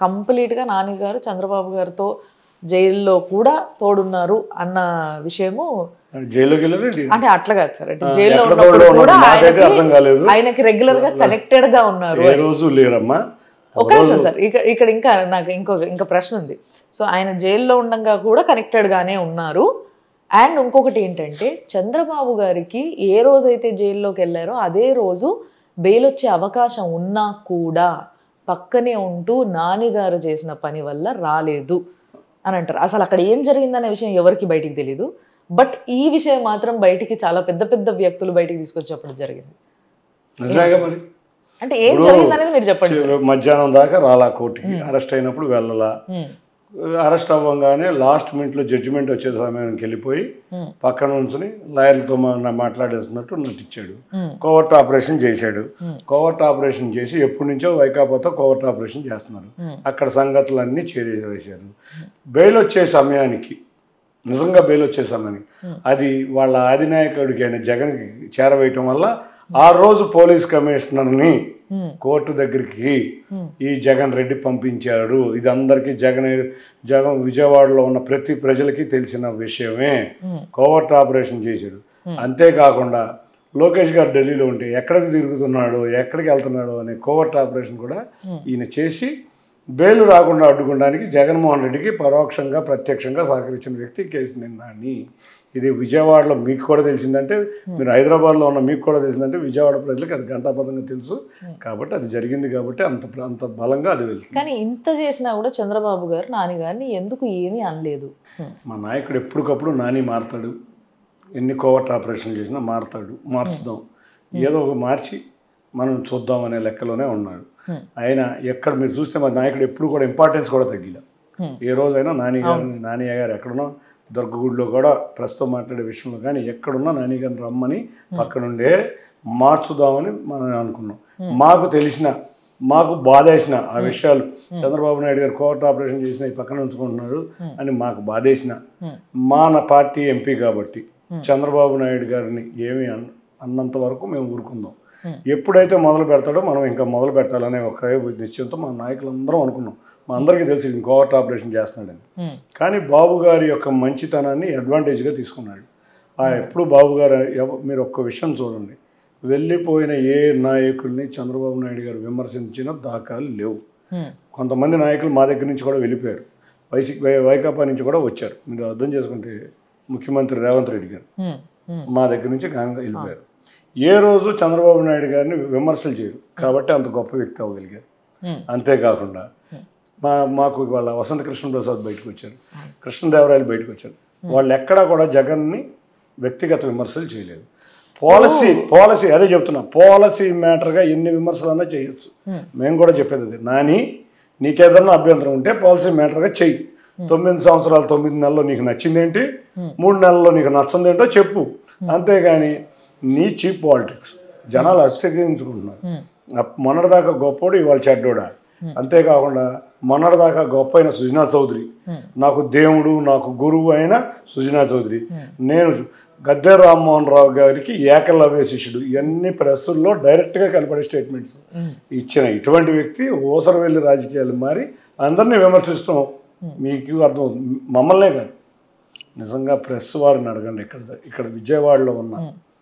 కంప్లీట్గా నాని గారు చంద్రబాబు గారితో జైల్లో కూడా తోడున్నారు అన్న విషయము జైల్లోకి వెళ్ళారు అంటే అట్లా కాదు సార్ అంటే ఆ, జైల్లో ఎక్కడ ఉన్నప్పుడు తోడుగా కూడా ఉన్నారు? నాకైతే ఆయనకి అర్థం కాలేదు. ఆయనకి రెగ్యులర్ గా కనెక్టెడ్ గా ఉన్నారు ఏ రోజు లేరమ్మా ఒక నిమిషం సార్ ఇక్కడ ఇక్కడ ఇంకా నాకు ఇంకో ఇంకా ప్రశ్న ఉంది సో ఆయన జైల్లో ఉండగా కూడా కనెక్టెడ్ గానే ఉన్నారు అండ్ ఇంకొకటి ఏంటంటే చంద్రబాబు గారికి ఏ రోజైతే జైల్లోకి వెళ్ళారో అదే రోజు బెయిల్ వచ్చే అవకాశం ఉన్నా కూడా పక్కనే ఉంటూ నానిగారు చేసిన పని వల్ల రాలేదు అని అంటారు అసలు అక్కడ ఏం జరిగిందనే విషయం ఎవరికి బయటికి తెలియదు బట్ ఈ విషయం మాత్రం బయటికి చాలా పెద్ద పెద్ద వ్యక్తులు బయటికి తీసుకొచ్చేప్పుడు జరిగింది నిజంగా మరి అంటే ఏం ఇప్పుడు జరిగింది అనేది మీరు చెప్పండి చి- మధ్యాహ్నం దాకా రాలా కోర్టుకి అరెస్ట్ అయినప్పుడు వెళ్ళలా ఉమ్, అరెస్ట్ అవ్వగానే లాస్ట్ మినిట్లో జడ్జిమెంట్ వచ్చే సమయానికి వెళ్ళిపోయి ఉమ్, పక్కన ఉంచుని లాయర్లతో మా- మాట్లాడేస్తున్నట్టు నటించాడు ఉమ్, కోవర్ట్ ఆపరేషన్ చేశాడు Hmm. కోవర్ట్ ఆపరేషన్ చేసి ఎప్పటి నుంచో వైకాపాతో కోవర్ట్ ఆపరేషన్ చేస్తున్నారు Hmm. అక్కడ సంగతులన్నీ చేరేసారు బెయిల్ వచ్చే సమయానికి నిజంగా బెయిల్ వచ్చే సమయానికి అది వాళ్ళ అధినాయకుడికి అయిన జగన్కి చేరవేయటం వల్ల ఆ రోజు పోలీస్ కమిషనర్ని ఉమ్, కోర్టు దగ్గరికి Hmm. ఈ జగన్ రెడ్డి పంపించారు ఇది అందరికీ జగన్ జగన్ విజయవాడలో ఉన్న ప్రతి ప్రజలకి తెలిసిన విషయమే Hmm. కోవర్ట్ ఆపరేషన్ చేశాడు అంతేకాకుండా లోకేష్ గారు ఢిల్లీలో ఉంటే ఎక్కడికి తిరుగుతున్నాడు ఎక్కడికి వెళ్తున్నాడు అనే కోవర్ట్ ఆపరేషన్ కూడా ఈయన చేసి బెయిల్ రాకుండా అడ్డుకోవడానికి జగన్మోహన్ రెడ్డికి పరోక్షంగా ప్రత్యక్షంగా సహకరించిన వ్యక్తి కేసు నిన్నాని ఇది విజయవాడలో మీకు కూడా తెలిసిందంటే మీరు హైదరాబాద్లో ఉన్న మీకు కూడా తెలిసిందంటే విజయవాడ ప్రజలకు అది గంటాపదంగా తెలుసు కాబట్టి అది జరిగింది కాబట్టి అంత అంత బలంగా అది వెళ్తుంది కానీ ఇంత చేసినా కూడా చంద్రబాబు గారు నాని గారిని ఎందుకు ఏమీ అనలేదు ఉమ్, మా నాయకుడు ఎప్పటికప్పుడు నాని మారుతాడు ఎన్ని కోవర్ట్ ఆపరేషన్లు చేసినా మారుతాడు మార్చుదాం ఏదో ఒక మార్చి మనం చూద్దాం అనే లెక్కలోనే ఉన్నాడు Hmm. ఆయన ఎక్కడ మీరు చూస్తే మా నాయకుడు ఎప్పుడు కూడా ఇంపార్టెన్స్ కూడా తగ్గిల Hmm. ఏ రోజైనా నాని గారు నానియ్య గారు ఎక్కడున్నా దుర్గగుడిలో కూడా ప్రస్తుతం మాట్లాడే విషయంలో కానీ ఎక్కడున్నా నాని గారిని రమ్మని పక్కనుండే మార్చుదామని మనం అనుకున్నాం మాకు తెలిసిన మాకు బాధేసిన ఆ విషయాలు చంద్రబాబు నాయుడు గారు కోర్టు ఆపరేషన్ చేసిన ఈ పక్కన ఉంచుకుంటున్నారు అని మాకు బాధేసిన Hmm. మా నా పార్టీ ఎంపీ కాబట్టి చంద్రబాబు నాయుడు గారిని ఏమి అన్ అన్నంత వరకు మేము ఊరుకుందాం Hmm. ఎప్పుడైతే మొదలు పెడతాడో మనం ఇంకా మొదలు పెట్టాలనే ఒక నిశ్చయంతో మా నాయకులందరం అనుకున్నాం మా అందరికీ తెలిసి ఈయన కోవర్ట్ ఆపరేషన్ చేస్తున్నాడని ఉమ్, కానీ బాబు గారి యొక్క మంచితనాన్ని అడ్వాంటేజ్గా తీసుకున్నాడు ఆ ఎప్పుడు బాబు గారు ఎవ- మీరు ఒక్క విషయం చూడండి వెళ్ళిపోయిన ఏ నాయకుల్ని చంద్రబాబు నాయుడు గారు విమర్శించిన దాఖలు లేవు ఉమ్, కొంతమంది నాయకులు మా దగ్గర నుంచి కూడా వెళ్ళిపోయారు వైసీ వై- వైకాపా నుంచి కూడా వచ్చారు మీరు అర్థం చేసుకుంటే ముఖ్యమంత్రి రేవంత్ రెడ్డి గారు ఉమ్, ఉమ్, మా దగ్గర నుంచి కాంగ్రెస్ వెళ్ళిపోయారు ఏ రోజు చంద్రబాబు నాయుడు గారిని విమర్శలు చేయరు కాబట్టి అంత గొప్ప వ్యక్తి అవ్వగలిగారు ఉమ్, అంతేకాకుండా మా మాకు వాళ్ళ వసంత కృష్ణ ప్రసాద్ బయటకు వచ్చారు కృష్ణదేవరాయలు బయటకు వచ్చారు వాళ్ళు ఎక్కడా కూడా జగన్ని వ్యక్తిగత విమర్శలు చేయలేదు పాలసీ పాలసీ అదే చెప్తున్నా పాలసీ మ్యాటర్గా ఎన్ని విమర్శలన్నా చేయొచ్చు Hmm. మేము కూడా చెప్పేది అదే నాని నీకేదన్నా అభ్యంతరం ఉంటే పాలసీ మ్యాటర్గా చెయ్యి తొమ్మిది సంవత్సరాలు తొమ్మిది నెలల్లో నీకు నచ్చిందేంటి మూడు నెలల్లో నీకు నచ్చింది ఏంటో చెప్పు అంతేగాని నీ చీప్ పాలిటిక్స్ జనాలు అస్సగించుకుంటున్నారు ఉమ్, అప్- మొన్నటిదాకా గొప్పోడు ఇవాళ చెడ్డోడా అంతేకాకుండా మొన్నటిదాకా గొప్ప అయిన సుజనా చౌదరి Hmm. నాకు దేవుడు నాకు గురువు అయిన సుజనా చౌదరి నేను గద్దె రామ్మోహన్ రావు గారికి ఏకలవ్య శిష్యుడు ఇవన్నీ ప్రెస్సుల్లో డైరెక్ట్గా కనపడే స్టేట్మెంట్స్ ఉమ్, ఇచ్చిన ఇటువంటి వ్యక్తి ఓసర వెళ్ళి రాజకీయాలు మారి అందరినీ విమర్శిస్తాం మీకు అర్థం అవుతుంది. మమ్మల్నే కాదు నిజంగా ప్రెస్ వారిని అడగండి ఇక్కడ ఇక్కడ విజయవాడలో ఉన్న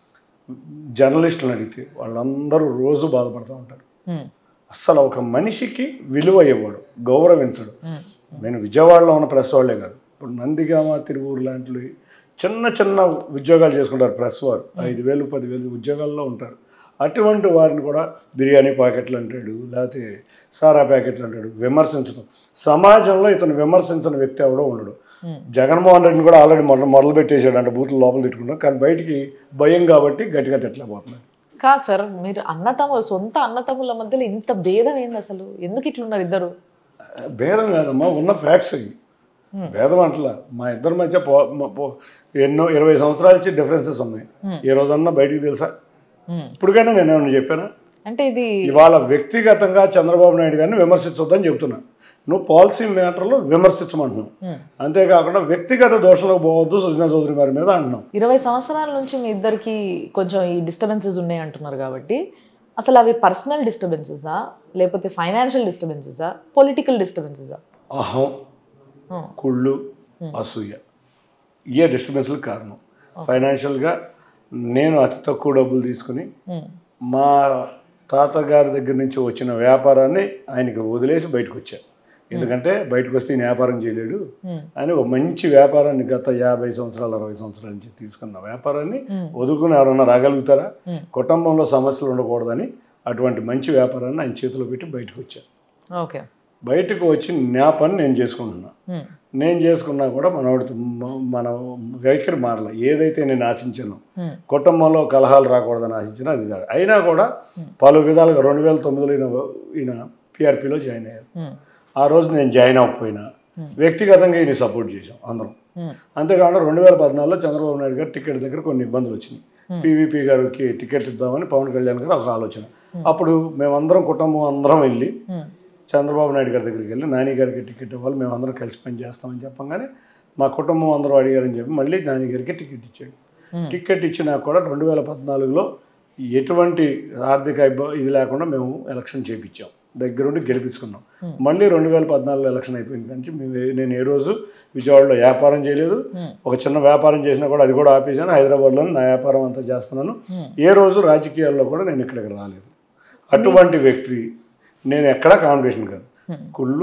జర్నలిస్టులను అడిగితే వాళ్ళందరూ రోజు బాధపడుతూ ఉంటారు ఉమ్, అస్సలు ఒక మనిషికి విలువ ఇవ్వడు గౌరవించడు ఉమ్, నేను విజయవాడలో ఉన్న ప్రెస్ వాళ్ళే కాదు ఇప్పుడు నందిగామ తిరువూరు లాంటివి చిన్న చిన్న ఉద్యోగాలు చేసుకుంటారు ప్రెస్ వారు ఐదు వేలు పదివేలు ఉద్యోగాల్లో ఉంటారు అటువంటి వారిని కూడా బిర్యానీ ప్యాకెట్లు అంటాడు లేకపోతే సారా ప్యాకెట్లు అంటాడు విమర్శించడం సమాజంలో ఇతను విమర్శించిన వ్యక్తి ఎవడో ఉండడు ఉమ్. జగన్మోహన్ రెడ్డిని కూడా ఆల్రెడీ మొదలు మొదలు పెట్టేశాడు అంటే బూతులు లోపల తిట్టుకుంటాం కానీ బయటికి భయం కాబట్టి గట్టిగా తిట్టలేకపోతున్నాడు కాదు సార్ మీరు అన్నతమ్ములు సొంత అన్నతమ్ముల మధ్యలో ఇంత భేదం ఏంది అసలు ఎందుకు ఇట్లున్నారు ఇద్దరు భేదం కాదమ్మా ఉన్న ఫ్యాక్ట్స్ అవి భేదం అంటలా మా ఇద్దరి మధ్య పో మ- పో- ఎన్నో ఇరవై సంవత్సరాల నుంచి డిఫరెన్సెస్ ఉన్నాయి ఏ రోజన్నా బయటికి తెలుసా ఉమ్, ఇప్పటికైనా నేను ఏమైనా చెప్పానా అంటే ఇది ఇవాళ వ్యక్తిగతంగా చంద్రబాబు నాయుడు గారిని విమర్శించొద్దని చెప్తున్నా నువ్వు పాలసీ మ్యాటర్లో విమర్శించమంటున్నావు ఉమ్. అంతేకాకుండా వ్యక్తిగత దోషంలోకి పోవద్దు సుజనా చౌదరి గారి మీద అంటున్నాం ఇరవై సంవత్సరాల నుంచి మీ ఇద్దరికి కొంచెం ఈ డిస్టర్బెన్సెస్ ఉన్నాయి అంటున్నారు కాబట్టి అసలు అవి పర్సనల్ డిస్టర్బెన్సెసా లేకపోతే ఫైనాన్షియల్ డిస్టర్బెన్సెసా పొలిటికల్ డిస్టర్బెన్సెసా అహం కుళ్ళు అసూయ ఇయే డిస్టర్బెన్స్లకు కారణం ఫైనాన్షియల్గా నేను అతి తక్కువ డబ్బులు తీసుకుని మా తాతగారి దగ్గర నుంచి వచ్చిన వ్యాపారాన్ని ఆయనకి వదిలేసి బయటకు వచ్చాను ఎందుకంటే బయటకు వస్తే ఈయన వ్యాపారం చేయలేడు అని ఒక మంచి వ్యాపారాన్ని గత యాభై సంవత్సరాలు అరవై సంవత్సరాల నుంచి తీసుకున్న వ్యాపారాన్ని వదులుకుని ఎవరన్నా రాగలుగుతారా కుటుంబంలో సమస్యలు ఉండకూడదని అటువంటి మంచి వ్యాపారాన్ని ఆయన చేతిలో పెట్టి బయటకు వచ్చాను ఓకే బయటకు వచ్చి నా పని నేను చేసుకుంటున్నా నేను చేసుకున్నా కూడా మనవాడితో మ- మన వైఖరి మారల ఏదైతే నేను ఆశించానో కుటుంబంలో కలహాలు రాకూడదని ఆశించానో అది జరగ- అయినా కూడా పలు విధాలుగా రెండు వేల తొమ్మిదిలో ఈయన ఈయన పిఆర్పిలో జాయిన్ అయ్యారు ఆ రోజు నేను జాయిన్ అవ్వకపోయినా వ్యక్తిగతంగా ఈయన సపోర్ట్ చేశాం అందరం అంతేకాకుండా రెండు వేల పద్నాలుగులో చంద్రబాబు నాయుడు గారు టికెట్ దగ్గర కొన్ని ఇబ్బందులు వచ్చినాయి పీవీపీ గారికి టికెట్ ఇద్దామని పవన్ కళ్యాణ్ గారు ఒక ఆలోచన అప్పుడు మేమందరం కుటుంబం అందరం వెళ్ళి చంద్రబాబు నాయుడు గారి దగ్గరికి వెళ్ళి నాని గారికి టికెట్ ఇవ్వాలి మేము అందరం కలిసి పని చేస్తామని చెప్పంగానే మా కుటుంబం అందరూ అడిగారని చెప్పి మళ్ళీ నాని గారికి టికెట్ ఇచ్చాడు టికెట్ ఇచ్చినా కూడా రెండు వేల పద్నాలుగులో ఎటువంటి ఆర్థిక ఇబ్బ- ఇది లేకుండా మేము ఎలక్షన్ చేపించాం దగ్గరుండి గెలిపించుకున్నాం మళ్ళీ రెండు వేల పద్నాలుగులో ఎలక్షన్ అయిపోయిన నుంచి మేము ఏ- నేను ఏ రోజు విజయవాడలో వ్యాపారం చేయలేదు ఒక చిన్న వ్యాపారం చేసినా కూడా అది కూడా ఆపేసాను హైదరాబాద్లో నా వ్యాపారం అంతా చేస్తున్నాను ఏ రోజు రాజకీయాల్లో కూడా నేను ఇక్కడికి రాలేదు అటువంటి వ్యక్తి నేను ఎక్కడా కాంపిటీషన్ కాదు కుళ్ళు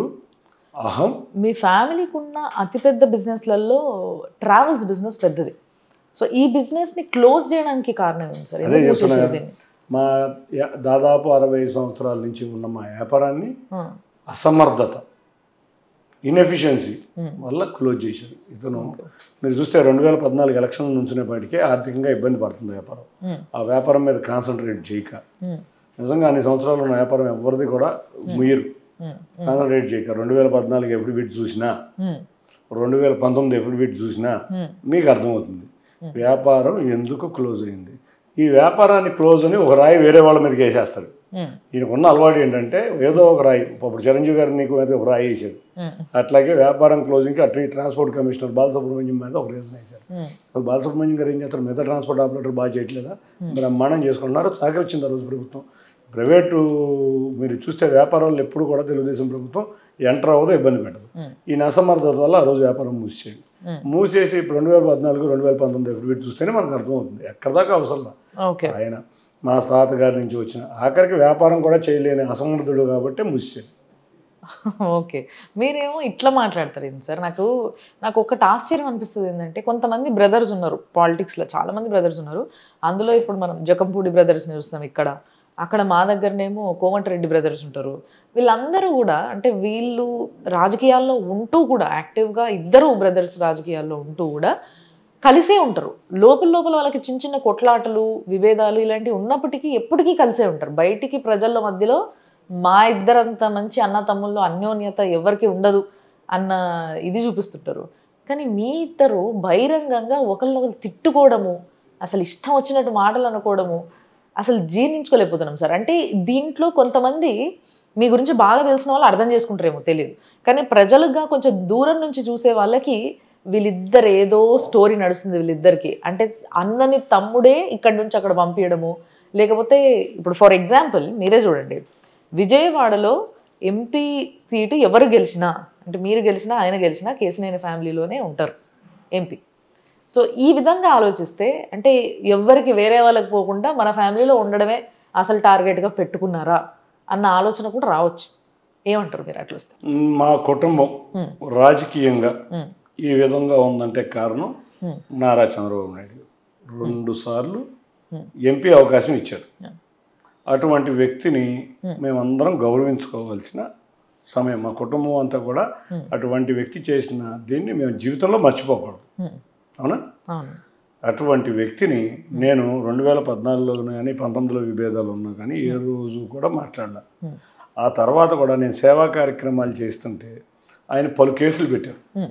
అహం మీ ఫ్యామిలీకి ఉన్న అతిపెద్ద బిజినెస్లలో ట్రావెల్స్ బిజినెస్ పెద్దది సో ఈ బిజినెస్ ని క్లోజ్ చేయడానికి కారణం ఏంటి సార్ అదే ఎందుకు చెప్తున్నా మూసేశారు కదా. దీన్ని? మా యా- దాదాపు అరవై సంవత్సరాల నుంచి ఉన్న మా వ్యాపారాన్ని ఆ, అసమర్థత ఇన్ఎఫిషియన్సీ వల్ల క్లోజ్ చేశారు ఇతను మీరు చూస్తే రెండు వేల పద్నాలుగు ఎలక్షన్ల నుంచునేపాటికే ఆర్థికంగా ఇబ్బంది పడుతుంది వ్యాపారం ఉమ్, ఆ వ్యాపారం మీద కాన్సన్ట్రేట్ చేయక ఉమ్, నిజంగా అన్ని సంవత్సరాలు ఉన్న వ్యాపారం ఎవరిది కూడా ముయ్యరు ఉమ్, కాన్సన్ట్రేట్ చేయక రెండు వేల పద్నాలుగు ఎఫిడవిట్ చూసినా ఉమ్, రెండు వేల పంతొమ్మిది ఎఫిడవిట్ చూసినా ఉమ్, మీకు అర్థమవుతుంది వ్యాపారం ఎందుకు క్లోజ్ అయింది ఈ వ్యాపారాన్ని క్లోజ్ అని ఒక రాయి వేరే వాళ్ళ మీదకి వేసేస్తాడు ఉమ్, ఈయనకున్న అలవాటు ఏంటంటే ఏదో ఒక రాయి ఇప్పుడు చిరంజీవి గారు నీకు మీద ఒక రాయి వేసాడు ఉమ్, అట్లాగే వ్యాపారం క్లోజింగ్కి అట్లా ఈ ట్రాన్స్పోర్ట్ కమిషనర్ బాలసుబ్రహ్మణ్యం మీద ఒక రీజన్ వేశారు ఉమ్, అసలు బాలసుబ్రహ్మణ్యం గారు ఏం చేస్తారు మిగతా ట్రాన్స్పోర్ట్ ఆపరేటర్ బాగా చేయట్లేదా బ్రహ్మాండం చేసుకుంటున్నారు సహకరించింది ఆ రోజు ప్రభుత్వం ప్రైవేటు మీరు చూస్తే వ్యాపారాలు ఎప్పుడు కూడా తెలుగుదేశం ప్రభుత్వం ఎంటర్ అవ్వదు ఇబ్బంది పెట్టదు ఉమ్. ఈ అసమర్థత వల్ల ఆ రోజు వ్యాపారం మూసేయండి ఉమ్. మూసేసి ఇప్పుడు రెండు వేల పద్నాలుగు రెండు వేల పంతొమ్మిది ఎఫిడవిట్ చూస్తేనే మనకు అర్థమవుతుంది ఎక్కడ దాకా అవసరం లేదు. ఓకే ఆయన మా తాతగారి నుంచి వచ్చిన ఆఖరికి వ్యాపారం కూడా చేయలేని అసమర్థుడు కాబట్టి మూసేది ఓకే మీరేమో ఇట్లా మాట్లాడతారు ఏంటి సార్ నాకు నాకు ఒకటి ఆశ్చర్యం అనిపిస్తుంది ఏంటంటే కొంతమంది బ్రదర్స్ ఉన్నారు పాలిటిక్స్లో చాలా మంది బ్రదర్స్ ఉన్నారు అందులో ఇప్పుడు మనం జకంపూడి బ్రదర్స్ని చూస్తాం ఇక్కడ అక్కడ మా దగ్గరనేమో కోమటిరెడ్డి బ్రదర్స్ ఉంటారు వీళ్ళందరూ కూడా అంటే వీళ్ళు రాజకీయాల్లో ఉంటూ కూడా యాక్టివ్గా ఇద్దరు బ్రదర్స్ రాజకీయాల్లో ఉంటూ కూడా కలిసే ఉంటారు లోపల లోపల వాళ్ళకి చిన్న చిన్న కొట్లాటలు విభేదాలు ఇలాంటివి ఉన్నప్పటికీ ఎప్పటికీ కలిసే ఉంటారు బయటికి ప్రజల మధ్యలో మా ఇద్దరంత మంచి అన్న తమ్ముళ్ళు అన్యోన్యత ఎవరికి ఉండదు అన్న ఇది చూపిస్తుంటారు కానీ మీ ఇద్దరు బహిరంగంగా ఒకరినొకరు తిట్టుకోవడము అసలు ఇష్టం వచ్చినట్టు మాటలు అనుకోవడము అసలు జీర్ణించుకోలేకపోతున్నాం సార్ అంటే దీంట్లో కొంతమంది మీ గురించి బాగా తెలిసిన వాళ్ళు అర్థం చేసుకుంటారేమో తెలియదు కానీ ప్రజలుగా కొంచెం దూరం నుంచి చూసే వాళ్ళకి వీళ్ళిద్దరు ఏదో స్టోరీ నడుస్తుంది వీళ్ళిద్దరికి అంటే అన్నని తమ్ముడే ఇక్కడి నుంచి అక్కడ పంపించడము లేకపోతే ఇప్పుడు ఫర్ ఎగ్జాంపుల్ మీరే చూడండి విజయవాడలో ఎంపీ సీటు ఎవరు గెలిచినా అంటే మీరు గెలిచినా ఆయన గెలిచినా కేసినేని ఫ్యామిలీలోనే ఉంటారు ఎంపీ సో ఈ విధంగా ఆలోచిస్తే అంటే ఎవ్వరికి వేరే వాళ్ళకి పోకుండా మన ఫ్యామిలీలో ఉండడమే అసలు టార్గెట్గా పెట్టుకున్నారా అన్న ఆలోచన కూడా రావచ్చు ఏమంటారు మీరు అట్లా వస్తే మా కుటుంబం ఉమ్, రాజకీయంగా ఉమ్, ఈ విధంగా ఉందంటే కారణం ఉమ్, నారా చంద్రబాబు నాయుడు గారు. రెండు సార్లు Hmm. ఎంపీ అవకాశం ఇచ్చారు Yeah. అటువంటి వ్యక్తిని Hmm. మేమందరం గౌరవించుకోవాల్సిన సమయం మా కుటుంబం అంతా కూడా Hmm. అటువంటి వ్యక్తి చేసిన దీన్ని మేము జీవితంలో మర్చిపోకూడదు ఉమ్, అవునా అవును అటువంటి వ్యక్తిని నేను రెండు వేల పద్నాలుగులో కానీ పంతొమ్మిదిలో విభేదాలు ఉన్నా కానీ ఏ రోజు కూడా మాట్లాడలే Hmm. ఆ తర్వాత కూడా నేను సేవా కార్యక్రమాలు చేస్తుంటే ఆయన పలు కేసులు పెట్టారు ఉమ్,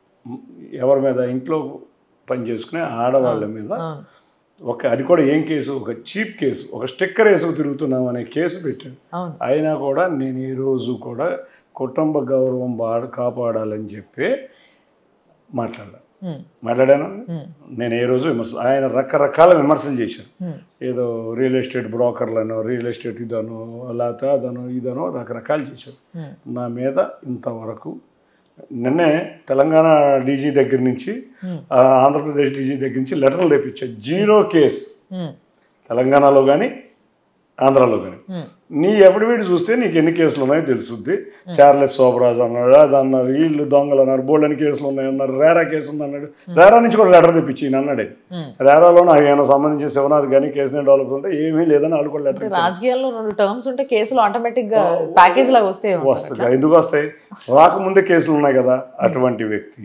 ఎవరి మీద ఇంట్లో పని చేసుకునే ఆడవాళ్ళ మీద అవును ఒక అది కూడా ఏం కేసు ఒక చీప్ కేసు ఒక స్టిక్కర్ వేసుకు తిరుగుతున్నాం అనే కేసు పెట్టాడు అవును అయినా కూడా నేను ఈ రోజు కూడా కుటుంబ గౌరవం బా కాపాడాలని చెప్పి మాట్లాడాలి ఉమ్, మాట్లాడాను ఉమ్, నేను ఏ రోజు విమర్శలు ఆయన రకరకాల విమర్శలు చేశాను ఉమ్, ఏదో రియల్ ఎస్టేట్ బ్రోకర్లను రియల్ ఎస్టేట్ ఇదను లేకపోతే అదను ఇదను రకరకాలు చేశారు ఉమ్, నా మీద ఇంతవరకు నిన్నే తెలంగాణ డీజీ దగ్గర నుంచి ఉమ్, ఆ, ఆంధ్రప్రదేశ్ డీజీ దగ్గర నుంచి లెటర్లు తెప్పించా జీరో కేస్ ఉమ్, తెలంగాణలో కానీ ఆంధ్రాలో కానీ ఉమ్, నీ ఎఫిడవిట్ చూస్తే నీకు ఎన్ని కేసులు ఉన్నాయో తెలుసుద్ది చార్లెస్ శోభరాజు అన్నాడు అది అన్నారు వీళ్ళు దొంగలు అన్నారు బోల్డని కేసులు ఉన్నాయి అన్నారు రేరా కేసు ఉంది అన్నాడు రేరా నుంచి కూడా లెటర్ తెప్పించి ఈయన అన్నాడు ఉమ్. రేరాలో నాకు ఏమైనా సంబంధించి శివనాథ్ కానీ కేసు నేను డెవలప్ ఉంటే ఏమీ లేదని వాళ్ళు కూడా అంటే లెటర్ రాజకీయాల్లో రెండు టర్మ్స్ ఉంటే కేసులు ఆటోమేటిక్ గా ప్యాకేజ్ లాగా వస్తాయి వస్తుంది ఎందుకు వస్తాయి రాకముందే కేసులు ఉన్నాయి కదా అటువంటి వ్యక్తి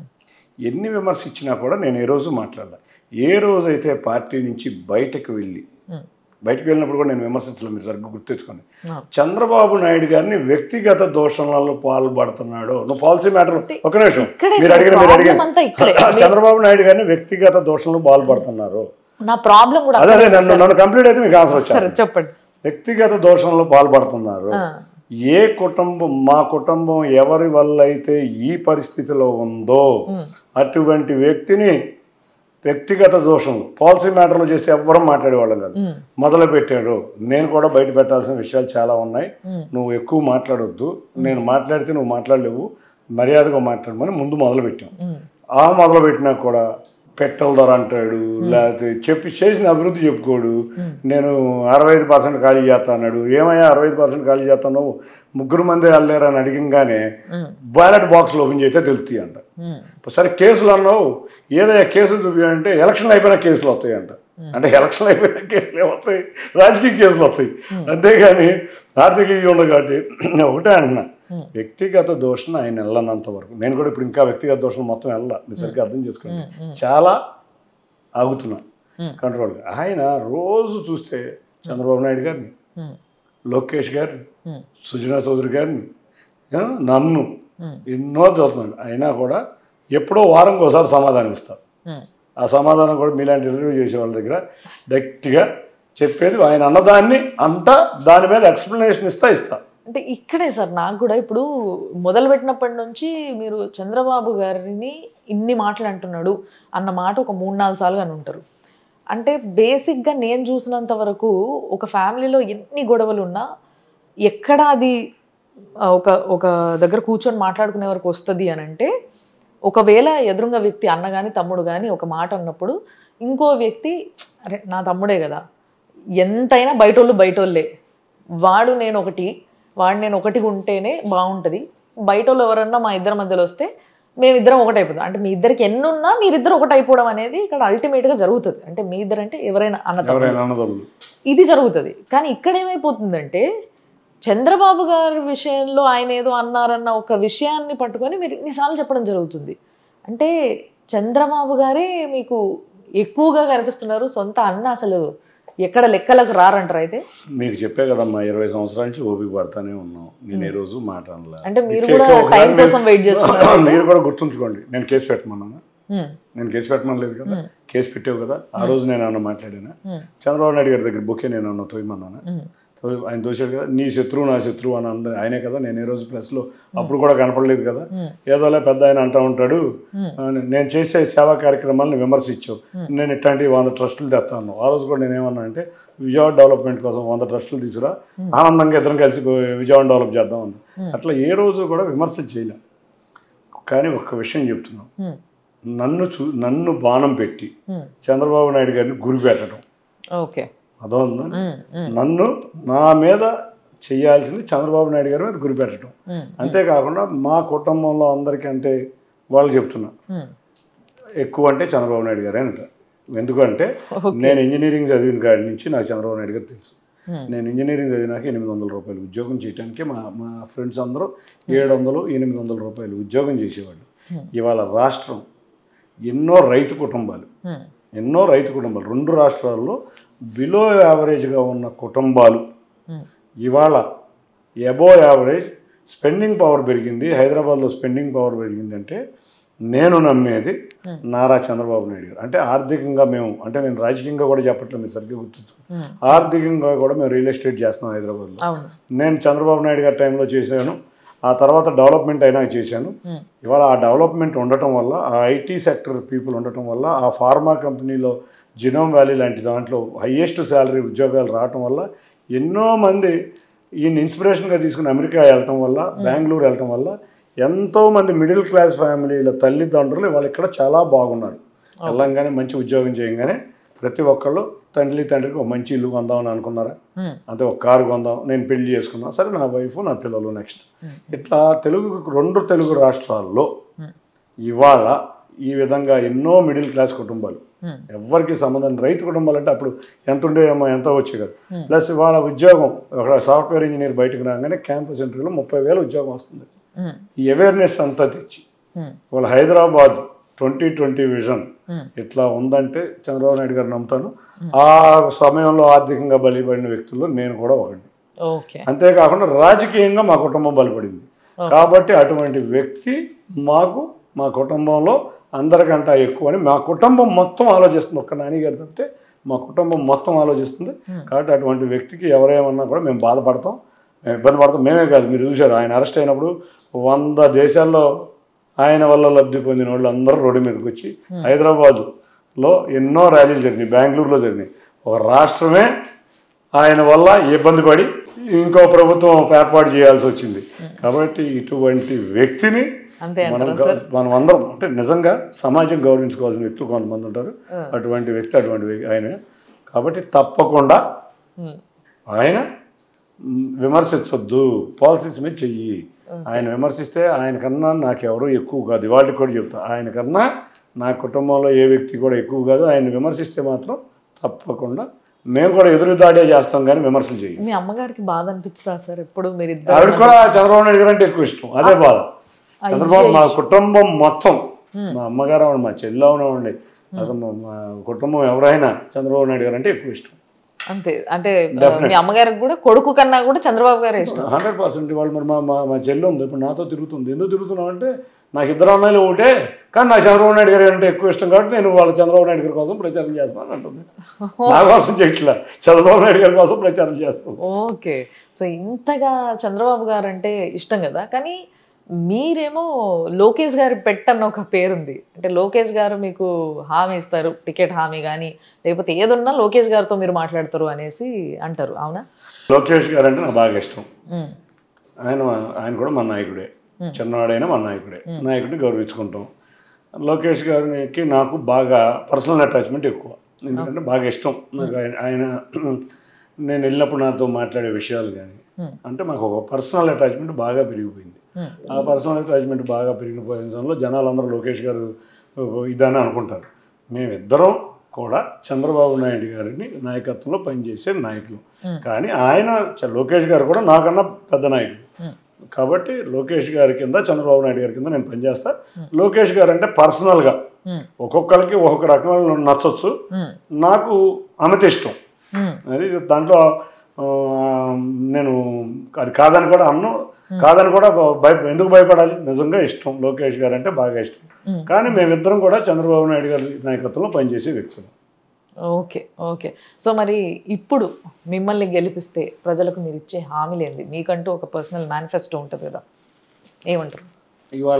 ఎన్ని విమర్శించినా కూడా నేను ఏ రోజు మాట్లాడలే ఏ రోజైతే పార్టీ నుంచి బయటకు వెళ్ళి బయటకు వెళ్ళినప్పుడు కూడా నేను విమర్శించలేదు మీరు సరిగ్గా గుర్తించుకోండి చంద్రబాబు నాయుడు గారిని వ్యక్తిగత దోషణలలో పాల్పడుతున్నాడు నువ్వు పాలసీ మ్యాటర్ ఒక నిమిషం ఇక్కడే మీరు సార్ అడిగిన మీరు ప్రాబ్లం అంతా ఇక్కడే అడిగిన చంద్రబాబు నాయుడు గారిని వ్యక్తిగత దోషణలు పాల్పడుతున్నారు నా ప్రాబ్లం కూడా అదే అదే అక్కడే నన్ను సార్. నన్ను కంప్లీట్ అయితే మీకు ఆన్సర్ సరే వచ్చారు చెప్పండి వ్యక్తిగత దోషంలో పాల్పడుతున్నారు ఆ, ఏ కుటుంబం మా కుటుంబం ఎవరి వల్ల అయితే ఈ పరిస్థితిలో ఉందో ఉమ్, అటువంటి వ్యక్తిని వ్యక్తిగత దోషం పాలసీ మ్యాటర్లో చేస్తే ఎవ్వరం మాట్లాడేవాళ్ళం కాదు ఉమ్, మొదలు పెట్టాడు నేను కూడా బయట పెట్టాల్సిన విషయాలు చాలా ఉన్నాయి ఉమ్, నువ్వు ఎక్కువ మాట్లాడొద్దు నేను మాట్లాడితే నువ్వు మాట్లాడలేవు మర్యాదగా మాట్లాడమని ముందు మొదలు పెట్టాం ఉమ్, ఆ మొదలు పెట్టినా కూడా పెట్టల ధర అంటాడు లేకపోతే చెప్పి చేసిన అభివృద్ధి చెప్పుకోడు నేను అరవై ఐదు పర్సెంట్ ఖాళీ చేస్తా అన్నాడు ఏమయ్యా అరవై ఐదు పర్సెంట్ ఖాళీ చేస్తాను ముగ్గురు మంది వెళ్ళలేరని అడిగంగానే ఉమ్, బ్యాలెట్ బాక్స్లో ఓపెన్ చేస్తే తెలుస్తాయి అంట ఉమ్, సరే కేసులు అన్నావు ఏదైనా కేసులు చూపించాలంటే ఎలక్షన్ అయిపోయిన కేసులు వస్తాయి అంట అంటే ఎలక్షన్ అయిపోయిన కేసులు ఏమొస్తాయి రాజకీయ కేసులు వస్తాయి అంతేగాని ఆర్థిక ఇది ఉండదు కాబట్టి నేను ఒకటే అంటున్నా వ్యక్తిగత దోషణ ఆయన వెళ్ళనంత వరకు నేను కూడా ఇప్పుడు ఇంకా వ్యక్తిగత దోషణ మొత్తం వెళ్ళా మీరు సరిగ్గా అర్థం చేసుకోండి చాలా ఆగుతున్నా Hmm. కంట్రోల్ ఆయన రోజు చూస్తే చంద్రబాబు నాయుడు గారిని ఉమ్, లోకేష్ గారిని ఉమ్, సుజనా చౌదరి గారిని ఆ, నన్ను ఉమ్, ఎన్నో చదువుతున్నాడు అయినా కూడా ఎప్పుడో వారంకి ఒకసారి సమాధానం ఇస్తాను ఉమ్. ఆ సమాధానం కూడా మీలాంటి రివ్యూ చేసే వాళ్ళ దగ్గర గట్టిగా చెప్పేది ఆయన అన్నదాన్ని అంతా దాని మీద ఎక్స్ప్లెనేషన్ ఇస్తా ఇస్తా అంటే ఇక్కడే సార్ నాకు కూడా ఇప్పుడు మొదలు పెట్టినప్పటి నుంచి మీరు చంద్రబాబు గారిని ఇన్ని మాటలు అంటున్నాడు అన్న మాట ఒక మూడు నాలుగు సార్లు అని ఉంటారు అంటే బేసిక్గా నేను చూసినంత వరకు ఒక ఫ్యామిలీలో ఎన్ని గొడవలు ఉన్నా ఎక్కడ అది ఆ, ఒక ఒక దగ్గర కూర్చొని మాట్లాడుకునే వరకు వస్తుంది అని అంటే ఒకవేళ ఎదురుంగ వ్యక్తి అన్న కానీ తమ్ముడు కానీ ఒక మాట అన్నప్పుడు ఇంకో వ్యక్తి అరే నా తమ్ముడే కదా ఎంతైనా బయటోళ్ళు బయటోళ్ళే వాడు నేను ఒకటి వాడు నేను ఒకటిగా ఉంటేనే బాగుంటుంది బయటోళ్ళు ఎవరన్నా మా ఇద్దరి మధ్యలో వస్తే మేమిద్దరం ఒకటైపోతాం అంటే మీ ఇద్దరికి ఎన్నున్నా మీరిద్దరు ఒకటైపోవడం అనేది ఇక్కడ అల్టిమేట్గా జరుగుతుంది అంటే మీ ఇద్దరు అంటే ఎవరైనా అన్న తమ్ముడు. ఎవరైనా అన్నదమ్ములు ఇది జరుగుతుంది కానీ ఇక్కడ ఏమైపోతుందంటే చంద్రబాబు గారి విషయంలో ఆయన ఏదో అన్నారన్న ఒక విషయాన్ని పట్టుకొని మీరు ఇన్నిసార్లు చెప్పడం జరుగుతుంది అంటే చంద్రబాబు గారే మీకు ఎక్కువగా కనిపిస్తున్నారు సొంత అన్న అసలు ఎక్కడ లెక్కలకు రారంటారు అయితే మీకు చెప్పే కదమ్మా ఇరవై సంవత్సరాల నుంచి ఓపిక పడతానే ఉన్నాం నేను ఏ రోజు మాట అనలే. అంటే మీరు ఇంకా కూడా ఒకసారి టైం మీరు- కోసం వెయిట్ చేస్తున్నారు మీరు కూడా గుర్తుంచుకోండి నేను కేసు పెట్టమన్నాను ఉమ్, నేను కేసు పెట్టమనలేదు కదా Hmm. కేసు పెట్టావు కదా ఆ రోజు నేను ఏమన్నా మాట్లాడానా ఉమ్, చంద్రబాబు నాయుడు గారి దగ్గర బుకే నేను ఏమన్నా తోయమన్నానా ఉమ్, తో- ఆయన దోశాడు కదా నీ శత్రువు నా శత్రువు అని అందరూ ఆయనే కదా నేను ఏ రోజు ప్రెస్లో అప్పుడు కూడా కనపడలేదు కదా ఉమ్, ఏదోలే పెద్ద ఆయన అంటూ ఉంటాడు ఉమ్, ఆ, నేను చేసే సేవా కార్యక్రమాలను విమర్శించావు నేను ఇట్లాంటి వంద ట్రస్టులు తెస్తాను ఆ రోజు కూడా నేను ఏమన్నా అంటే విజయవాడ డెవలప్మెంట్ కోసం వంద ట్రస్టులు తీసుకురా ఆనందంగా ఇద్దరం కలిసి పోయి విజయవాడ డెవలప్ చేద్దాం అని అట్లా ఏ రోజు కూడా విమర్శలు చేయలేం కానీ ఒక్క విషయం చెప్తున్నాం ఉమ్, నన్ను చూ నన్ను బాణం పెట్టి ఉమ్, చంద్రబాబు నాయుడు గారిని గురి పెట్టడం ఓకే అదవుందా ఉమ్, ఉమ్, నన్ను నా మీద చేయాల్సింది చంద్రబాబు నాయుడు గారి మీద గురి పెట్టడం ఉమ్, అంతేకాకుండా మా కుటుంబంలో అందరికీ అంటే వాళ్ళు చెప్తున్నా ఉమ్, ఎక్కువ అంటే చంద్రబాబు నాయుడు గారే అంట ఎందుకంటే ఓకే. నేను ఇంజనీరింగ్ చదివిన కాడి నుంచి నాకు చంద్రబాబు నాయుడు గారు తెలుసు ఉమ్, నేను ఇంజనీరింగ్ చదివినాక ఎనిమిది వందల రూపాయలు ఉద్యోగం చేయడానికి మా మా ఫ్రెండ్స్ అందరూ ఏడు వందలు ఎనిమిది వందల రూపాయలు ఉద్యోగం చేసేవాళ్ళు Hmm. ఇవాళ రాష్ట్రం ఎన్నో రైతు కుటుంబాలు ఉమ్, ఎన్నో రైతు కుటుంబాలు రెండు రాష్ట్రాల్లో బిలో యావరేజ్గా ఉన్న కుటుంబాలు ఉమ్, ఇవాళ ఎబో యావరేజ్ స్పెండింగ్ పవర్ పెరిగింది హైదరాబాద్లో స్పెండింగ్ పవర్ పెరిగింది అంటే నేను నమ్మేది Hmm. నారా చంద్రబాబు నాయుడు గారు అంటే ఆర్థికంగా మేము అంటే నేను రాజకీయంగా కూడా చెప్పట్లేదు మీరు సరిగ్గా గుర్తుంచుకో ఉమ్, ఆర్థికంగా కూడా మేము రియల్ ఎస్టేట్ చేస్తున్నాం హైదరాబాద్లో అవును నేను చంద్రబాబు నాయుడు గారి టైంలో చేశాను ఆ తర్వాత డెవలప్మెంట్ అయినా చేశాను Hmm. ఇవాళ ఆ డెవలప్మెంట్ ఉండటం వల్ల ఆ ఐటీ సెక్టర్ పీపుల్ ఉండటం వల్ల ఆ ఫార్మా కంపెనీలో జినోమ్ వ్యాలీ లాంటి దాంట్లో హయ్యెస్ట్ శాలరీ ఉద్యోగాలు రావటం వల్ల ఎన్నో మంది ఈయన ఇన్స్పిరేషన్గా తీసుకుని అమెరికా వెళ్ళటం వల్ల బెంగళూరు వెళ్ళటం వల్ల ఎంతో మంది మిడిల్ క్లాస్ ఫ్యామిలీల తల్లిదండ్రులు వాళ్ళు ఇక్కడ చాలా బాగున్నారు వెళ్ళంగానే మంచి ఉద్యోగం చేయగానే ప్రతి ఒక్కళ్ళు తండ్రి తండ్రికి ఒక మంచి ఇల్లు కొందామని అనుకున్నారా Hmm. అంటే ఒక కారు కొందాం నేను పెళ్లి చేసుకున్నా సరే నా వైఫ్ నా పిల్లలు నెక్స్ట్ Hmm. ఇట్లా తెలుగు రెండు తెలుగు రాష్ట్రాల్లో Hmm. ఇవాళ ఈ విధంగా ఎన్నో మిడిల్ క్లాస్ కుటుంబాలు Hmm. ఎవరికి సంబంధం రైతు కుటుంబాలు అంటే అప్పుడు ఎంత ఉండేమో ఎంత వచ్చే కదా Hmm. ప్లస్ ఇవాళ ఉద్యోగం ఒక సాఫ్ట్వేర్ ఇంజనీర్ బయటకు రాగానే క్యాంపస్ ఇంటర్వ్యూలో ముప్పై వేలు ఉద్యోగం వస్తుంది Hmm. ఈ అవేర్నెస్ అంతా తెచ్చి Hmm. వాళ్ళ Hyderabad twenty twenty vision Hmm. ఇట్లా ఉందంటే చంద్రబాబు నాయుడు గారు నమ్ముతాను ఆ సమయంలో ఆర్థికంగా బలిపడిన వ్యక్తుల్లో నేను కూడా ఒకటి ఓకే అంతేకాకుండా రాజకీయంగా మా కుటుంబం బలపడింది Okay. కాబట్టి అటువంటి వ్యక్తి మాకు మా కుటుంబంలో అందరికంటే ఎక్కువ అని మా కుటుంబం మొత్తం ఆలోచిస్తుంది ఒక్క నాని గారు తప్పితే మా కుటుంబం మొత్తం ఆలోచిస్తుంది Hmm. కాబట్టి అటువంటి వ్యక్తికి ఎవరేమన్నా కూడా మేము బాధపడతాం మేము ఇబ్బంది పడతాం మేమే కాదు మీరు చూశారు ఆయన అరెస్ట్ అయినప్పుడు వంద దేశాల్లో ఆయన వల్ల లబ్ధి పొందిన వాళ్ళు అందరూ రోడ్డు మీదకి వచ్చి హైదరాబాద్లో ఎన్నో ర్యాలీలు జరిగినాయి బెంగళూరులో జరిగినాయి ఒక రాష్ట్రమే ఆయన వల్ల ఇబ్బంది పడి ఇంకో ప్రభుత్వం ఏర్పాటు చేయాల్సి వచ్చింది కాబట్టి ఇటువంటి వ్యక్తిని అంతే మనం అంటారా గౌ- సార్ మనం అందరం అంటే నిజంగా సమాజం గౌరవించుకోవాల్సిన వ్యక్తులు కొంతమంది ఉంటారు ఆ. అటువంటి వ్యక్తి అటువంటి వ్యక్తి ఆయన కాబట్టి తప్పకుండా Hmm. ఆయన మ్, విమర్శించొద్దు పాలసీస్ మీద చెయ్యి ఆయన విమర్శిస్తే ఆయన కన్నా నాకెవరూ ఎక్కువ కాదు ఇవాళకి కూడా చెప్తా ఆయన కన్నా నా కుటుంబంలో ఏ వ్యక్తి కూడా ఎక్కువ కాదు ఆయన విమర్శిస్తే మాత్రం తప్పకుండా మేము కూడా ఎదురు దాడే చేస్తాం కానీ విమర్శలు చెయ్యి మీ అమ్మగారికి బాధ అనిపించదా సార్ ఎప్పుడు మీరు ఆవిడ ఇద్దరు కూడా చంద్రబాబు నాయుడు గారు అంటే ఎక్కువ ఇష్టం అదే బాధ చంద్రబాబు మా కుటుంబం మొత్తం మా అమ్మగారు అవ్వండి మా చెల్లి అవ్వండి అసలు మా మా కుటుంబం ఎవరైనా చంద్రబాబు నాయుడు గారు అంటే ఎక్కువ ఇష్టం అంతే అంటే Definitely. మీ అమ్మగారికి కూడా కొడుకు కన్నా కూడా చంద్రబాబు గారే ఇష్టం హండ్రెడ్ పర్సెంట్ వాళ్ళు మరి మా మా మా చెల్లి ఉంది ఇప్పుడు నాతో తిరుగుతుంది ఎందుకు తిరుగుతున్నావు అంటే నాకు ఇద్దరు అన్నయ్యలు ఒకటే కానీ నాకు చంద్రబాబు నాయుడు గారు అంటే ఎక్కువ ఇష్టం కాబట్టి నేను వాళ్ళ చంద్రబాబు నాయుడు గారి కోసం ప్రచారం చేస్తాను అంటుంది నా కోసం చేయట్లా చంద్రబాబు నాయుడు గారి కోసం ప్రచారం చేస్తాను ఓకే సో ఇంతగా చంద్రబాబు గారు అంటే ఇష్టం కదా కానీ మీరేమో లోకేష్ గారి పెట్టన్న ఒక పేరుంది అంటే లోకేష్ గారు మీకు హామీ ఇస్తారు టికెట్ హామీ కానీ లేకపోతే ఏదున్నా లోకేష్ గారితో మీరు మాట్లాడతారు అనేసి అంటారు అవునా లోకేష్ గారు అంటే నాకు బాగా ఇష్టం ఉమ్, ఆయన ఆయన కూడా మన నాయకుడే Hmm. చిన్నవాడైనా మన నాయకుడే నాయకుడిని గౌరవించుకుంటాం లోకేష్ గారికి నాకు బాగా పర్సనల్ అటాచ్మెంట్ ఎక్కువ ఎందుకంటే బాగా ఇష్టం నాకు ఆయన ఆయన నేను వెళ్ళినప్పుడు నాతో మాట్లాడే విషయాలు కానీ Hmm. అంటే మాకు ఒక పర్సనల్ అటాచ్మెంట్ బాగా పెరిగిపోయింది Hmm. ఆ పర్సనల్ అటాచ్మెంట్ బాగా పెరిగిపోయిన సమయంలో జనాలందరూ లోకేష్ గారు ఇదని అనుకుంటారు మేమిద్దరం కూడా చంద్రబాబు నాయుడు గారిని నాయకత్వంలో పనిచేసే నాయకులు Hmm. కానీ ఆయన చ- లోకేష్ గారు కూడా నాకన్నా పెద్ద నాయకుడు Hmm. కాబట్టి లోకేష్ గారి కింద చంద్రబాబు నాయుడు గారి కింద నేను పనిచేస్తా లోకేష్ గారు అంటే పర్సనల్గా ఉమ్, ఒక్కొక్కరికి ఒక్కొక్క రకమైన నచ్చొచ్చు ఉమ్, నాకు అమిత ఇష్టం ఉమ్, అది దాంట్లో ఆ, నేను అది కాదని కూడా అన్ను కాదని కూడా భయ ఎందుకు భయపడాలి నిజంగా ఇష్టం లోకేష్ గారు అంటే బాగా ఇష్టం ఉమ్. కానీ మేమిద్దరం కూడా చంద్రబాబు నాయుడు గారి నాయకత్వంలో పనిచేసే వ్యక్తులు ఓకే ఓకే సో మరి ఇప్పుడు మిమ్మల్ని గెలిపిస్తే ప్రజలకు మీరు ఇచ్చే హామీలు ఏంటి మీకంటూ ఒక పర్సనల్ మేనిఫెస్టో ఉంటుంది కదా ఏమంటారు ఇవాళ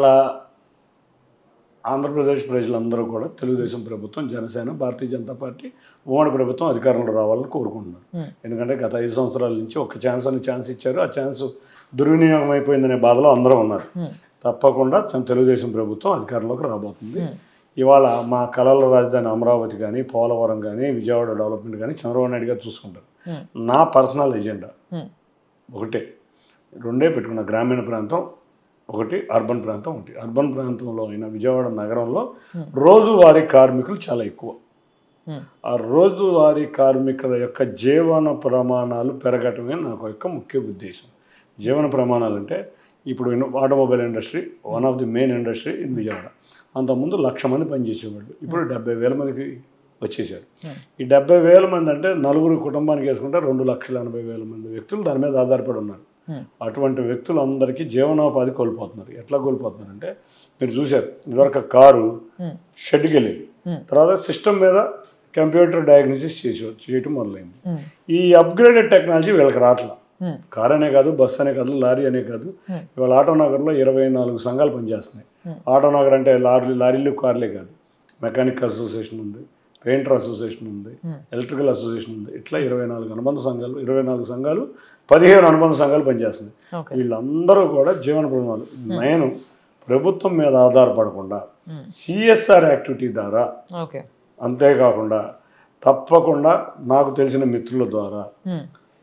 ఆంధ్రప్రదేశ్ ప్రజలందరూ కూడా తెలుగుదేశం ప్రభుత్వం జనసేన భారతీయ జనతా పార్టీ ఉమ్మడి ప్రభుత్వం అధికారంలో రావాలని కోరుకుంటున్నారు Hmm. ఎందుకంటే గత ఐదు సంవత్సరాల నుంచి ఒక ఛాన్స్ అని ఛాన్స్ ఇచ్చారు ఆ ఛాన్స్ దుర్వినియోగం అయిపోయిందనే బాధలో అందరూ ఉన్నారు Hmm. తప్పకుండా చ- తెలుగుదేశం ప్రభుత్వం అధికారంలోకి రాబోతుంది Hmm. ఇవాళ మా కళల రాజధాని అమరావతి కానీ పోలవరం కానీ విజయవాడ డెవలప్మెంట్ కానీ చంద్రబాబు నాయుడు గారు చూసుకుంటారు Hmm. నా పర్సనల్ ఎజెండా Hmm. ఒకటే రెండే పెట్టుకున్న గ్రామీణ ప్రాంతం ఒకటి అర్బన్ ప్రాంతం ఒకటి అర్బన్ ప్రాంతంలో అయిన విజయవాడ నగరంలో రోజువారీ కార్మికులు చాలా ఎక్కువ Hmm. ఆ రోజువారీ కార్మికుల యొక్క జీవన ప్రమాణాలు పెరగటమే నాకు యొక్క ముఖ్య ఉద్దేశం జీవన ప్రమాణాలు అంటే ఇప్పుడు automobile industry one of the main industry in Vijayawada అంతకుముందు లక్ష మంది పనిచేసేవాళ్ళు ఇప్పుడు డెబ్బై వేల మందికి వచ్చేసారు Hmm. ఈ డెబ్బై వేల మంది అంటే నలుగురు కుటుంబానికి వేసుకుంటే రెండు లక్షల ఎనభై వేల మంది వ్యక్తులు దాని మీద ఆధారపడి ఉన్నారు Hmm. అటువంటి వ్యక్తులందరికీ జీవనోపాధి కోల్పోతున్నారు ఎట్లా కోల్పోతున్నారు అంటే మీరు చూశారు ఇదివరకు కారు Hmm. షెడ్కి వెళ్ళేది Hmm. తర్వాత సిస్టమ్ మీద కంప్యూటర్ డయాగ్నోసిస్ చేసి చేయటం మొదలైంది ఉమ్, ఈ అప్గ్రేడెడ్ టెక్నాలజీ వీళ్ళకి రావట్లా Hmm. కార్ అనే కాదు బస్ అనే కాదు లారీ అనే కాదు Hmm. ఇవాళ ఆటో నగర్లో ఇరవై నాలుగు సంఘాలు పనిచేస్తున్నాయి Hmm. ఆటో నగర్ అంటే లారీ లారీలు కార్లే కాదు మెకానిక్ అసోసియేషన్ ఉంది పెయింటర్ అసోసియేషన్ ఉంది Hmm. ఎలక్ట్రికల్ అసోసియేషన్ ఉంది ఇట్లా ఇరవై నాలుగు అనుబంధ సంఘాలు ఇరవై నాలుగు సంఘాలు పదిహేను అనుబంధ సంఘాలు పనిచేస్తున్నాయి ఓకే వీళ్ళందరూ కూడా జీవన ప్రమాణాలు నేను ప్రభుత్వం మీద ఆధారపడకుండా Hmm. సిఎస్ఆర్ యాక్టివిటీ ద్వారా ఓకే అంతేకాకుండా తప్పకుండా నాకు తెలిసిన మిత్రుల ద్వారా Hmm.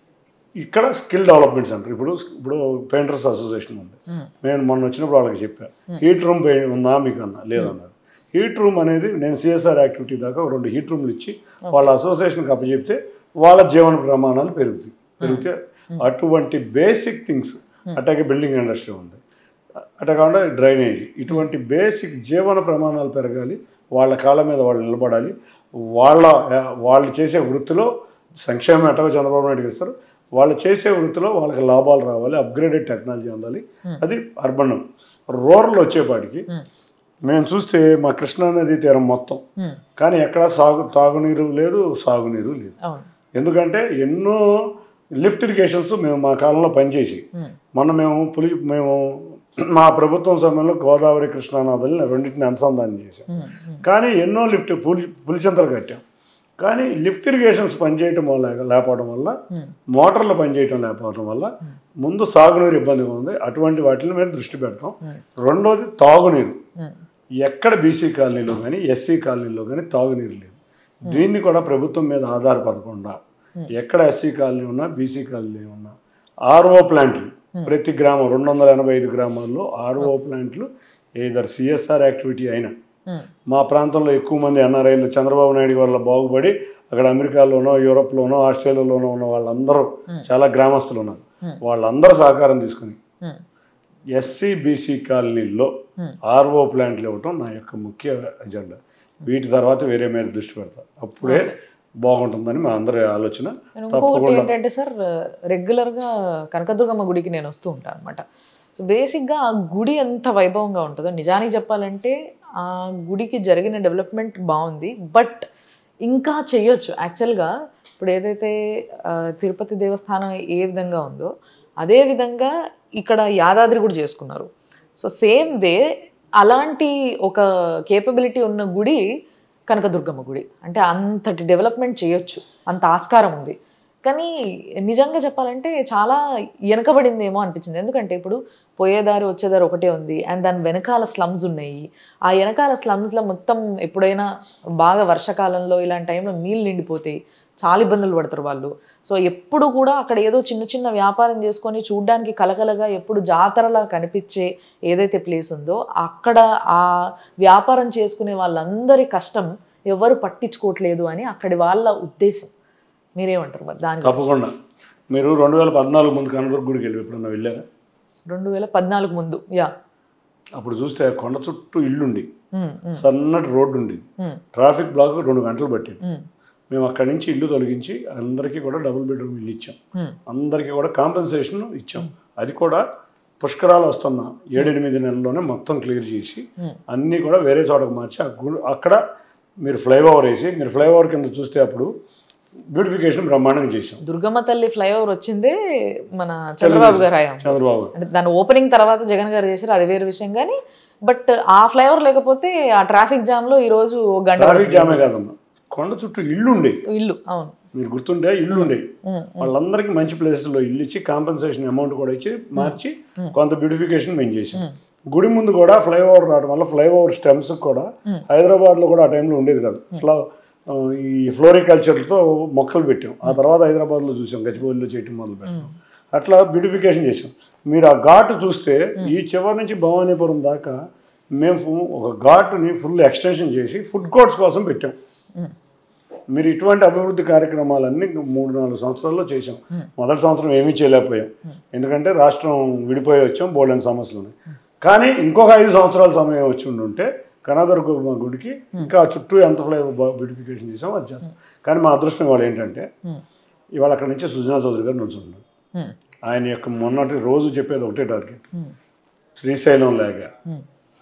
ఇక్కడ స్కిల్ డెవలప్మెంట్ సెంటర్ ఇప్పుడు ఇప్పుడు పెయింటర్స్ అసోసియేషన్ ఉంది Hmm. నేను మొన్న వచ్చినప్పుడు వాళ్ళకి చెప్పాను హీట్ రూమ్ పెయి- ఉందా మీకు అన్న లేదన్నారు హీట్ రూమ్ అనేది నేను సిఎస్ఆర్ యాక్టివిటీ దాకా ఒక రెండు హీట్ రూమ్లు ఇచ్చి వాళ్ళ అసోసియేషన్కి అప్పచెప్తే వాళ్ళ జీవన ప్రమాణాలు పెరుగుతాయి పెరిగితే అటువంటి బేసిక్ థింగ్స్ అట్లాగే బిల్డింగ్ ఇండస్ట్రీ ఉంది అట్లా కాకుండా డ్రైనేజ్ ఇటువంటి బేసిక్ జీవన ప్రమాణాలు పెరగాలి వాళ్ళ కాళ్ళ మీద వాళ్ళు నిలబడాలి వాళ్ళ వాళ్ళు చేసే వృత్తిలో సంక్షేమం ఎట్టగా చంద్రబాబు నాయుడు ఇస్తారు వాళ్ళు చేసే వృత్తిలో వాళ్ళకి లాభాలు రావాలి అప్గ్రేడెడ్ టెక్నాలజీ అందాలి అది అర్బన్ రూరల్ వచ్చేపాటికి Hmm. మేము చూస్తే మా కృష్ణా నదీ తీరం మొత్తం Hmm. కానీ ఎక్కడ సాగు తాగునీరు లేదు సాగునీరు లేదు అవును ఎందుకంటే ఎన్నో లిఫ్ట్ ఇరిగేషన్స్ మేము మా కాలంలో పనిచేసి Hmm. మొన్న మేము పులి మేము మా ప్రభుత్వం సమయంలో గోదావరి కృష్ణా నదుల్ని రెండింటిని అనుసంధానం చేసాం Hmm. Hmm. కానీ ఎన్నో లిఫ్ట్ పులి పులిచెంతలు కట్టాం కానీ లిఫ్ట్ ఇరిగేషన్స్ పనిచేయటం వల్ల లేకపోవడం వల్ల Hmm. మోటార్లు పనిచేయటం లేకపోవడం వల్ల ముందు సాగునీరు ఇబ్బందిగా ఉంది అటువంటి వాటి మీద దృష్టి పెడతాం Hmm. రెండోది తాగునీరు Hmm. ఎక్కడ బీసీ కాలనీలో కానీ ఎస్సీ కాలనీలో కానీ తాగునీరు లేదు దీన్ని కూడా ప్రభుత్వం మీద ఆధారపడకుండా ఎక్కడ ఎస్సీ కాలనీ ఉన్నా బీసీ కాలనీ ఉన్నా ఆర్ఓ ప్లాంట్లు ప్రతి గ్రామం రెండు వందల ఎనభై ఐదు గ్రామాల్లో ఆర్ఓ ప్లాంట్లు ఏదర్ సిఎస్ఆర్ యాక్టివిటీ అయినా Hmm. మా ప్రాంతంలో ఎక్కువ మంది ఎన్ఆర్ఐలు చంద్రబాబు నాయుడు వల్ల బాగుపడి అక్కడ అమెరికాలోనో యూరోప్లోనో ఆస్ట్రేలియాలోనో ఉన్న వాళ్ళందరూ చాలా గ్రామస్తులు ఉన్నారు Hmm. వాళ్ళందరూ సహకారం తీసుకుని Hmm. ఎస్సీ బీసీ కాలనీల్లో Hmm. ఆర్ఓ ప్లాంట్లు ఇవ్వటం నా యొక్క ముఖ్య ఎజెండా వీటి తర్వాత వేరే మీద దృష్టి పెడతా అప్పుడే బాగుంటుందని మా అందరి ఆలోచన అండ్ ఇంకొకటి తప్పకుండా ఏంటంటే సార్ రెగ్యులర్గా కనకదుర్గమ్మ గుడికి నేను వస్తూ ఉంటాను అనమాట సో బేసిక్గా ఆ గుడి ఎంత వైభవంగా ఉంటుందో నిజానికి చెప్పాలంటే ఆ గుడికి జరిగిన డెవలప్మెంట్ బాగుంది బట్ ఇంకా చేయొచ్చు యాక్చువల్గా ఇప్పుడు ఏదైతే ఆ, తిరుపతి దేవస్థానం ఏ విధంగా ఉందో అదే విధంగా ఇక్కడ యాదాద్రి కూడా చేసుకున్నారు సో సేమ్ వే అలాంటి ఒక కేపబిలిటీ ఉన్న గుడి కనకదుర్గమ్మ గుడి అంటే అంతటి డెవలప్మెంట్ చేయొచ్చు అంత ఆస్కారం ఉంది కానీ నిజంగా చెప్పాలంటే చాలా వెనకబడిందేమో అనిపించింది ఎందుకంటే ఇప్పుడు పోయేదారి వచ్చేదారి ఒకటే ఉంది అండ్ దాని వెనకాల స్లమ్స్ ఉన్నాయి ఆ వెనకాల స్లమ్స్లో మొత్తం ఎప్పుడైనా బాగా వర్షాకాలంలో ఇలాంటి టైంలో నీళ్ళు నిండిపోతాయి చాలా ఇబ్బందులు పడతారు వాళ్ళు సో ఎప్పుడు కూడా అక్కడ ఏదో చిన్న చిన్న వ్యాపారం చేసుకొని చూడ్డానికి కలకలగా ఎప్పుడు జాతరలా కనిపించే ఏదైతే ప్లేస్ ఉందో అక్కడ ఆ వ్యాపారం చేసుకునే వాళ్ళందరి కష్టం ఎవరు పట్టించుకోవట్లేదు అని అక్కడి వాళ్ళ ఉద్దేశం మీరేమంటారు మరి దాని గురించి? తప్పకుండా మీరు రెండు వేల పద్నాలుగు ముందు కనదుర్గ గుడికి వెళ్ళి ఎప్పుడన్నా వెళ్ళారా రెండు వేల పద్నాలుగు ముందు యా అప్పుడు చూస్తే కొండ చుట్టూ ఇల్లుండి ఉమ్, ఉమ్, సన్నటి రోడ్డు ఉంది ఉమ్, ట్రాఫిక్ బ్లాక్ రెండు గంటలు పట్టింది ఉమ్, మేము అక్కడి నుంచి ఇల్లు తొలగించి అందరికీ కూడా డబుల్ బెడ్రూమ్ ఇల్లు ఇచ్చాం ఉమ్, అందరికీ కూడా కాంపెన్సేషన్ ఇచ్చాం అది కూడా పుష్కరాలు వస్తున్న ఏడెనిమిది నెలల్లోనే మొత్తం క్లియర్ చేసి ఉమ్, అన్నీ కూడా వేరే చోటకు మార్చి ఆ గుడి అక్కడ మీరు ఫ్లైఓవర్ వేసి మీరు ఫ్లైఓవర్ కింద చూస్తే అప్పుడు బ్యూటిఫికేషన్ బ్రహ్మాండంగా చేసాం దుర్గమ్మ తల్లి ఫ్లైఓవర్ వచ్చిందే మన చంద్రబాబు గారు హయాం చంద్రబాబు అంటే దాని ఓపెనింగ్ తర్వాత జగన్ గారు చేశారు అది వేరే విషయం కానీ బట్ ఆ ఫ్లైఓవర్ లేకపోతే ఆ ట్రాఫిక్ జామ్ లో ఈ రోజు ఒక గంట ట్రాఫిక్ జామే పడుతుంది. కాదమ్మా కొండ చుట్టూ ఇల్లు ఉండే ఇల్లు అవును మీరు గుర్తుంటే ఇల్లు ఉండే ఉమ్, ఉమ్, వాళ్ళందరికీ మంచి ప్లేసెస్లో ఇల్లు ఇచ్చి కాంపెన్సేషన్ అమౌంట్ కూడా ఇచ్చి మార్చి Hmm. కొంత బ్యూటిఫికేషన్ మేము చేసాం Hmm. గుడి ముందు కూడా ఫ్లైఓవర్ రావడం వల్ల ఫ్లైఓవర్ స్టెమ్స్ కూడా Hmm. హైదరాబాద్లో కూడా ఆ టైంలో ఉండేది కాదు ఫ్లా ఆ, ఈ ఫ్లోరికల్చర్తో మొక్కలు పెట్టాం ఆ తర్వాత హైదరాబాద్లో చూసాం గచ్చిబౌలిలో చేయటం మొదలు పెట్టాం అట్లా బ్యూటిఫికేషన్ చేసాం మీరు ఆ ఘాట్ చూస్తే ఈ చివరి నుంచి భవానీపురం దాకా మేము ఒక ఘాటుని ఫుల్ ఎక్స్టెన్షన్ చేసి ఫుడ్ కోర్ట్స్ కోసం పెట్టాం ఉమ్, మీరు ఇటువంటి అభివృద్ధి కార్యక్రమాలన్నీ ఇంక మూడు నాలుగు సంవత్సరాల్లో చేసాం Hmm. మొదటి సంవత్సరం ఏమీ చేయలేకపోయాం ఎందుకంటే రాష్ట్రం విడిపోయి వచ్చాం బోల్డెన్ సమస్యలు ఉన్నాయి కానీ ఇంకొక ఐదు సంవత్సరాల సమయం వచ్చి ఉండుంటే కనదర్గ గుడికి ఇంకా చుట్టూ ఎంత ఫ్లై బ్యూటిఫికేషన్ చేసాం అది చేస్తాం కానీ మా అదృష్టం ఇవాళ ఏంటంటే ఉమ్, ఇవాళ అక్కడ నుంచి సుజనా చౌదరి గారు నుంచున్నారు ఉమ్, ఆయన యొక్క మొన్నటి రోజు చెప్పేది ఒకటే టార్గెట్ ఉమ్, శ్రీశైలం లేక ఉమ్,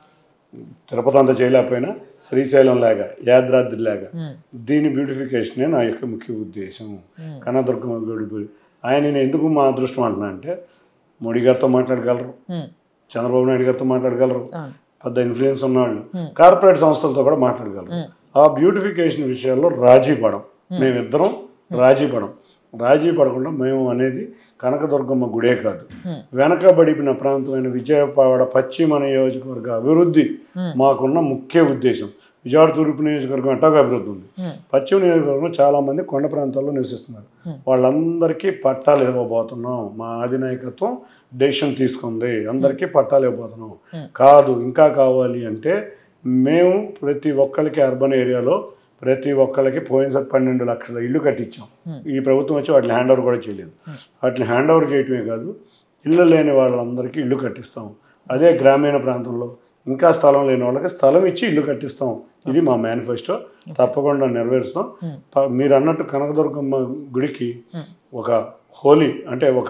తిరుపతి అంతా చేయలేకపోయినా శ్రీశైలం లేక యాదాద్రి లేక ఉమ్, దీని బ్యూటిఫికేషనే నా యొక్క ముఖ్య ఉద్దేశం ఉమ్. కనదుర్గమ్మ గుడి ఆయన నేను ఎందుకు మా అదృష్టం అంటున్నా అంటే మోడీ గారితో మాట్లాడగలరు ఉమ్, చంద్రబాబు నాయుడు గారితో మాట్లాడగలరు అవును. పెద్ద ఇన్ఫ్లుయెన్స్ ఉన్నవాళ్ళు Hmm. కార్పొరేట్ సంస్థలతో కూడా మాట్లాడగలరు Hmm. ఆ బ్యూటిఫికేషన్ విషయాల్లో రాజీ పడం మేమిద్దరం రాజీ పడం రాజీ పడకుండా మేము అనేది కనకదుర్గమ్మ గుడే కాదు Hmm. వెనకబడిన ప్రాంతమైన విజయవాడ పశ్చిమ నియోజకవర్గ అభివృద్ధి Hmm. మాకున్న ముఖ్య ఉద్దేశం విజయవాడ తూర్పు నియోజకవర్గం ఎట్టాగా అభివృద్ధి ఉంది ఉమ్, పశ్చిమ నియోజకవర్గంలో చాలామంది కొండ ప్రాంతాల్లో నివసిస్తున్నారు Hmm. వాళ్ళందరికీ పట్టాలు ఇవ్వబోతున్నాం మా అధినాయకత్వం డెసిషన్ తీసుకుంది అందరికీ పట్టాలు ఇవ్వబోతున్నాం Hmm. కాదు ఇంకా కావాలి అంటే మేము ప్రతి ఒక్కరికి అర్బన్ ఏరియాలో ప్రతి ఒక్కరికి పోయినసారి పన్నెండు లక్షల ఇల్లు కట్టించాం Hmm. ఈ ప్రభుత్వం వచ్చి వాటిని హ్యాండ్ ఓవర్ కూడా చేయలేదు వాటిని హ్యాండ్ ఓవర్ చేయటమే కాదు ఇల్లు లేని వాళ్ళందరికీ ఇల్లు కట్టిస్తాం అదే గ్రామీణ ప్రాంతంలో ఇంకా స్థలం లేని వాళ్ళకి స్థలం ఇచ్చి ఇల్లు కట్టిస్తాం ఇది మా మేనిఫెస్టో తప్పకుండా నెరవేరుస్తాం Hmm. ప- మీరు అన్నట్టు కనకదుర్గమ్మ గుడికి Hmm. ఒక హోలీ అంటే ఒక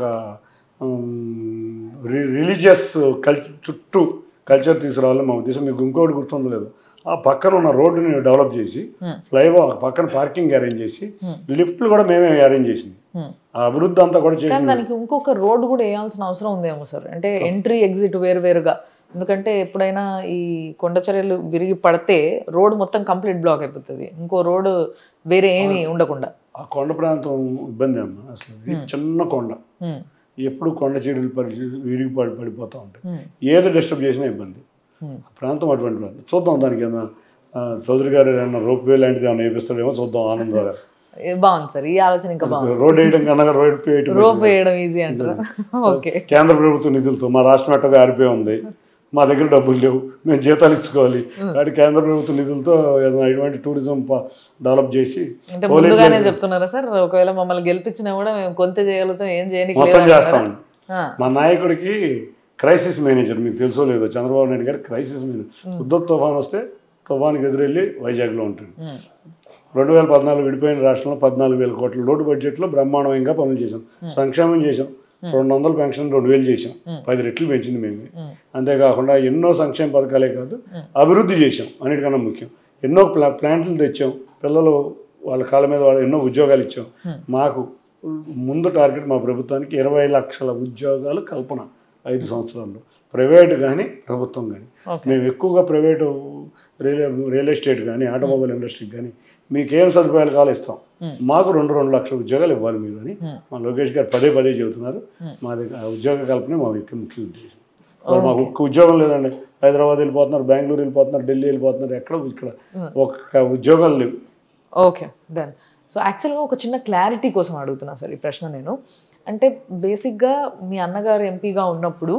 రిలీజియస్ కల్చర్ చుట్టూ కల్చర్ తీసుకురావాలని మా ఉద్దేశం మీకు ఇంకోటి గుర్తుందో లేదు ఆ పక్కన ఉన్న రోడ్డుని డెవలప్ చేసి Hmm. ఫ్లైఓవర్ పక్కన పార్కింగ్ అరేంజ్ చేసి Hmm. లిఫ్ట్లు కూడా మేమే అరేంజ్ చేసింది ఉమ్. ఆ అభివృద్ధి అంతా కూడా కానీ చేసింది దానికి ఇంకొక రోడ్ కూడా వేయాల్సిన అవసరం ఉందేమో సార్ అంటే ఎంట్రీ ఎగ్జిట్ వేరు వేరుగా ఎందుకంటే ఎప్పుడైనా ఈ కొండ చర్యలు విరిగి పడితే రోడ్ మొత్తం కంప్లీట్ బ్లాక్ అయిపోతుంది ఇంకో రోడ్ వేరే ఏమీ ఉండకుండా ఆ కొండ ప్రాంతం ఇబ్బంది అమ్మ అసలు ఇది Hmm. చిన్న కొండ ఉమ్, ఎప్పుడు కొండ చీడలు పడి విరిగి పడి పడిపోతూ ఉంటాయి ఉమ్, ఏది డిస్టర్బ్ చేసినా ఇబ్బంది ఉమ్. ఆ ప్రాంతం అటువంటి ప్రాంతం చూద్దాం దానికి ఏమన్నా ఆ, చౌదరి గారు ఏమన్నా రోప్ వే లాంటిది ఏమైనా వేపిస్తాడేమో చూద్దాం ఆనంద్ గారు ఏ బాగుంది సార్ ఈ ఆలోచన ఇంకా బాగుంది రోడ్ వేయడం కన్నా రోడ్ వేయడం రోప్ మంచిది. వేయడం ఈజీ అంటారా ఓకే కేంద్ర ప్రభుత్వ నిధులతో మా రాష్ట్రం ఎట్టగా ఆరిపోయి ఉంది మా దగ్గర డబ్బులు లేవు మేము జీతాలు ఇచ్చుకోవాలి కాబట్టి కేంద్ర ప్రభుత్వ నిధులతో ఏదైనా ఇటువంటి టూరిజం డెవలప్ చేసి అంటే Holy ముందుగానే place- చెప్తున్నారా సార్ ఒకవేళ మమ్మల్ని గెలిపించినా కూడా మేము కొంత చేయగలుగుతాం ఏం చేయడానికి మొత్తం లేదు అంటారా? చేస్తామండి ఆ, మా నాయకుడికి క్రైసిస్ మేనేజర్ మీకు తెలుసో లేదో చంద్రబాబు నాయుడు గారు క్రైసిస్ మేనేజర్ ఉద్దత్ తుఫాన్ వస్తే తుఫాన్కి ఎదురెళ్ళి వైజాగ్లో ఉంటుంది ఉమ్, రెండు వేల పద్నాలుగు విడిపోయిన రాష్ట్రంలో పద్నాలుగు వేల కోట్ల లోటు బడ్జెట్లో బ్రహ్మాండంగా పనులు చేశాం సంక్షేమం చేశాం రెండు వందల పెన్షన్ రెండు వేలు చేశాం పది రెట్లు పెంచింది మేము ఉమ్, అంతేకాకుండా ఎన్నో సంక్షేమ పథకాలే కాదు అభివృద్ధి చేశాం అన్నిటికన్నా ముఖ్యం ఎన్నో ప్లా ప్లాంట్లు తెచ్చాం పిల్లలు వాళ్ళ కాళ్ళ మీద వాళ్ళు ఎన్నో ఉద్యోగాలు ఇచ్చాం మాకు ముందు టార్గెట్ మా ప్రభుత్వానికి ఇరవై లక్షల ఉద్యోగాలు కల్పన ఐదు సంవత్సరాల్లో ప్రైవేట్ కానీ ప్రభుత్వం కానీ ఓకే మేము ఎక్కువగా ప్రైవేటు రియల్ రియల్ ఎస్టేట్ కానీ ఆటోమొబైల్ ఇండస్ట్రీకి కానీ మీకు ఏం సదుపాయాలు కావాలి ఇస్తాం Hmm. మాకు రెండు రెండు లక్షల ఉద్యోగాలు ఇవ్వాలి మీరు అని Hmm. మా లోకేష్ గారు పదే పదే చెబుతున్నారు Hmm. మా దగ్గర ఆ ఉద్యోగ కల్పనే మా యొక్క ముఖ్య ఉద్దేశం మరి మాకు ఒక్క ఉద్యోగం లేదండి హైదరాబాద్ వెళ్ళిపోతున్నారు బెంగళూరు వెళ్ళిపోతున్నారు ఢిల్లీ వెళ్ళిపోతున్నారు ఎక్కడ ఇక్కడ ఒక్క ఉద్యోగాలు లేవు ఓకే డన్ సో యాక్చువల్గా ఒక చిన్న క్లారిటీ కోసం అడుగుతున్నా సార్ ఈ ప్రశ్న నేను అంటే బేసిక్గా మీ అన్నగారు ఎంపీగా ఉన్నప్పుడు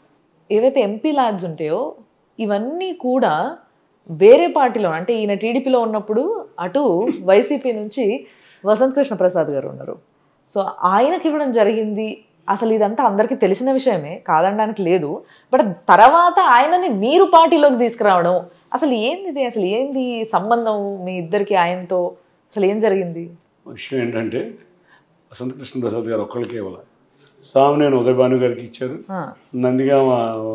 ఏవైతే ఎంపీ ల్యాడ్స్ ఉంటాయో ఇవన్నీ కూడా వేరే పార్టీలో అంటే ఈయన టీడీపీలో ఉన్నప్పుడు అటు వైసీపీ నుంచి వసంత్ కృష్ణ ప్రసాద్ గారు ఉన్నారు సో ఆయనకి ఇవ్వడం జరిగింది అసలు ఇదంతా అందరికీ తెలిసిన విషయమే కాదనడానికి లేదు బట్ తర్వాత ఆయనని మీరు పార్టీలోకి తీసుకురావడం అసలు ఏంది ఇది? అసలు ఏంది ఈ సంబంధం మీ ఇద్దరికి ఆయనతో అసలు ఏం జరిగింది విషయం ఏంటంటే వసంత కృష్ణ ప్రసాద్ గారు ఒక్కళ్ళకే ఇవ్వాలి సామినేని ఉదయ్ భాను గారికి ఇచ్చారు ఆ, నందిగా మా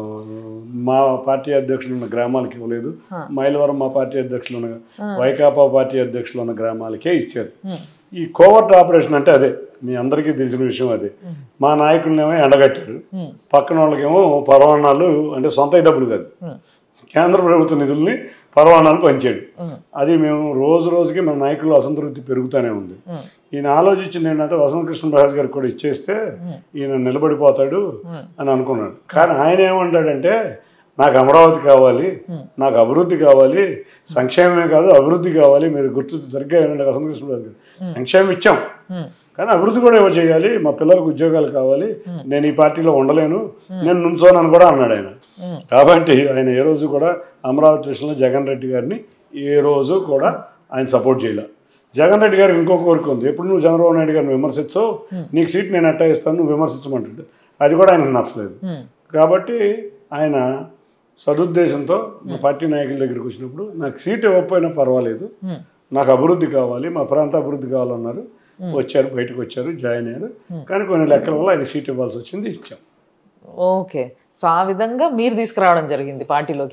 మా పార్టీ అధ్యక్షులు ఉన్న గ్రామాలకి ఇవ్వలేదు ఆ. మైలవరం మా పార్టీ అధ్యక్షులు ఉన్న వైకాపా పార్టీ అధ్యక్షులు ఉన్న గ్రామాలకే ఇచ్చారు ఉమ్, ఈ కోవర్ట్ ఆపరేషన్ అంటే అదే మీ అందరికీ తెలిసిన విషయం అదే మా నాయకులనేమో ఎండగట్టారు ఉమ్, పక్కన వాళ్ళకేమో పరవాణాలు అంటే సొంత డబ్బులు కాదు ఉమ్, కేంద్ర ప్రభుత్వ నిధుల్ని పరవాణాలు పంచాడు ఉమ్, అది మేము రోజు రోజుకి మన నాయకులు అసంతృప్తి పెరుగుతూనే ఉంది ఉమ్, ఈయన ఆలోచించింది ఏంటంటే వసంత కృష్ణ ప్రసాద్ గారికి కూడా ఇచ్చేస్తే ఈయన నిలబడిపోతాడు ఉమ్, అని అనుకున్నాడు కానీ ఆయన ఏమంటాడంటే నాకు అమరావతి కావాలి నాకు అభివృద్ధి కావాలి సంక్షేమమే కాదు అభివృద్ధి కావాలి మీరు గుర్తు సరిగ్గా ఏంటంటే వసంత కృష్ణ ప్రసాద్ గారు సంక్షేమం ఇచ్చాం ఉమ్, కానీ అభివృద్ధి కూడా ఏమో చేయాలి మా పిల్లలకు ఉద్యోగాలు కావాలి నేను ఈ పార్టీలో ఉండలేను నేను నుంచోనని కూడా అన్నాడు ఆయన ఉమ్, కాబట్టి ఆయన ఏ రోజు కూడా అమరావతి విషయంలో జగన్ రెడ్డి గారిని ఏ రోజు కూడా ఆయన సపోర్ట్ చేయలే జగన్ రెడ్డి గారికి ఇంకో కోరిక ఉంది ఎప్పుడు నువ్వు చంద్రబాబు నాయుడు గారిని విమర్శించవు నీకు సీట్ నేను ఎట్టా ఇస్తాను నువ్వు విమర్శించమంటాడు అది కూడా ఆయనకు నచ్చలేదు ఉమ్, కాబట్టి ఆయన సదుద్దేశంతో మా పార్టీ నాయకుల దగ్గరికి వచ్చినప్పుడు నాకు సీట్ ఇవ్వకపోయినా పర్వాలేదు ఉమ్, నాకు అభివృద్ధి కావాలి మా ప్రాంత అభివృద్ధి కావాలన్నారు వచ్చారు బయటకు వచ్చారు జాయిన్ అయ్యారు కానీ కొన్ని లెక్కల వల్ల ఆయన సీట్ ఇవ్వాల్సి వచ్చింది ఇచ్చాం ఓకే సో ఆ విధంగా మీరు తీసుకురావడం జరిగింది పార్టీలోకి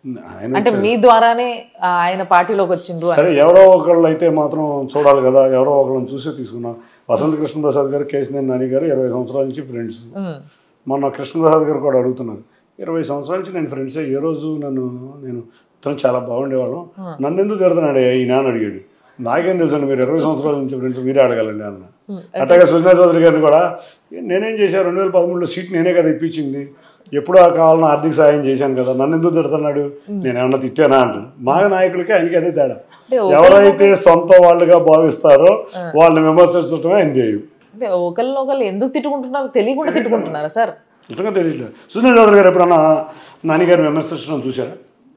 ఆయన అంటే మీ ద్వారానే ఆ, ఆయన పార్టీలోకి వచ్చిండ్రు సరే అని ఎవరో ఒకళ్ళు అయితే మాత్రం చూడాలి కదా ఎవరో ఒకళ్ళని చూసే తీసుకున్నాం వసంత కృష్ణ ప్రసాద్ గారు కేశినేని నాని గారు ఇరవై సంవత్సరాల నుంచి ఫ్రెండ్స్ ఉమ్, మొన్న కృష్ణప్రసాద్ గారు కూడా అడుగుతున్నారు ఇరవై సంవత్సరాల నుంచి నేను ఫ్రెండ్స్ ఏ రోజు నన్ను నేను ఇతను చాలా బాగుండేవాళ్ళం నన్ను ఎందుకు తిడుతున్నాడు ఈయన అని అడిగాడు నాకేం తెలుసండి మీరు ఇరవై సంవత్సరాల నుంచి ఫ్రెండ్స్ మీరే అడగాలండి అన్న ఉమ్, అట్లాగే సుజనా చౌదరి గారిని కూడా నేనేం చేశాను రెండు వేల పదమూడులో సీట్ నేనే కదా ఇప్పించింది ఎప్పుడో కావాలన్నా ఆర్థిక సాయం చేశాను కదా నన్ను ఎందుకు తిడుతున్నాడు నేను ఏమన్నా తిట్టానా అంటాను మా నాయకులకి ఆయనకి అదే తేడా అంటే ఒకరి ఎవరైతే సొంత వాళ్ళుగా భావిస్తారో వాళ్ళని విమర్శించడమే ఆయన చేయు అంటే ఒకరిని ఒకళ్ళు ఎందుకు తిట్టుకుంటున్నారో తెలియకుండా తిట్టుకుంటున్నారా సార్ నిజంగా తెలియట్లేదు సుజనా చౌదరి గారు ఎప్పుడన్నా నాన్నగారిని విమర్శించడం చూసారా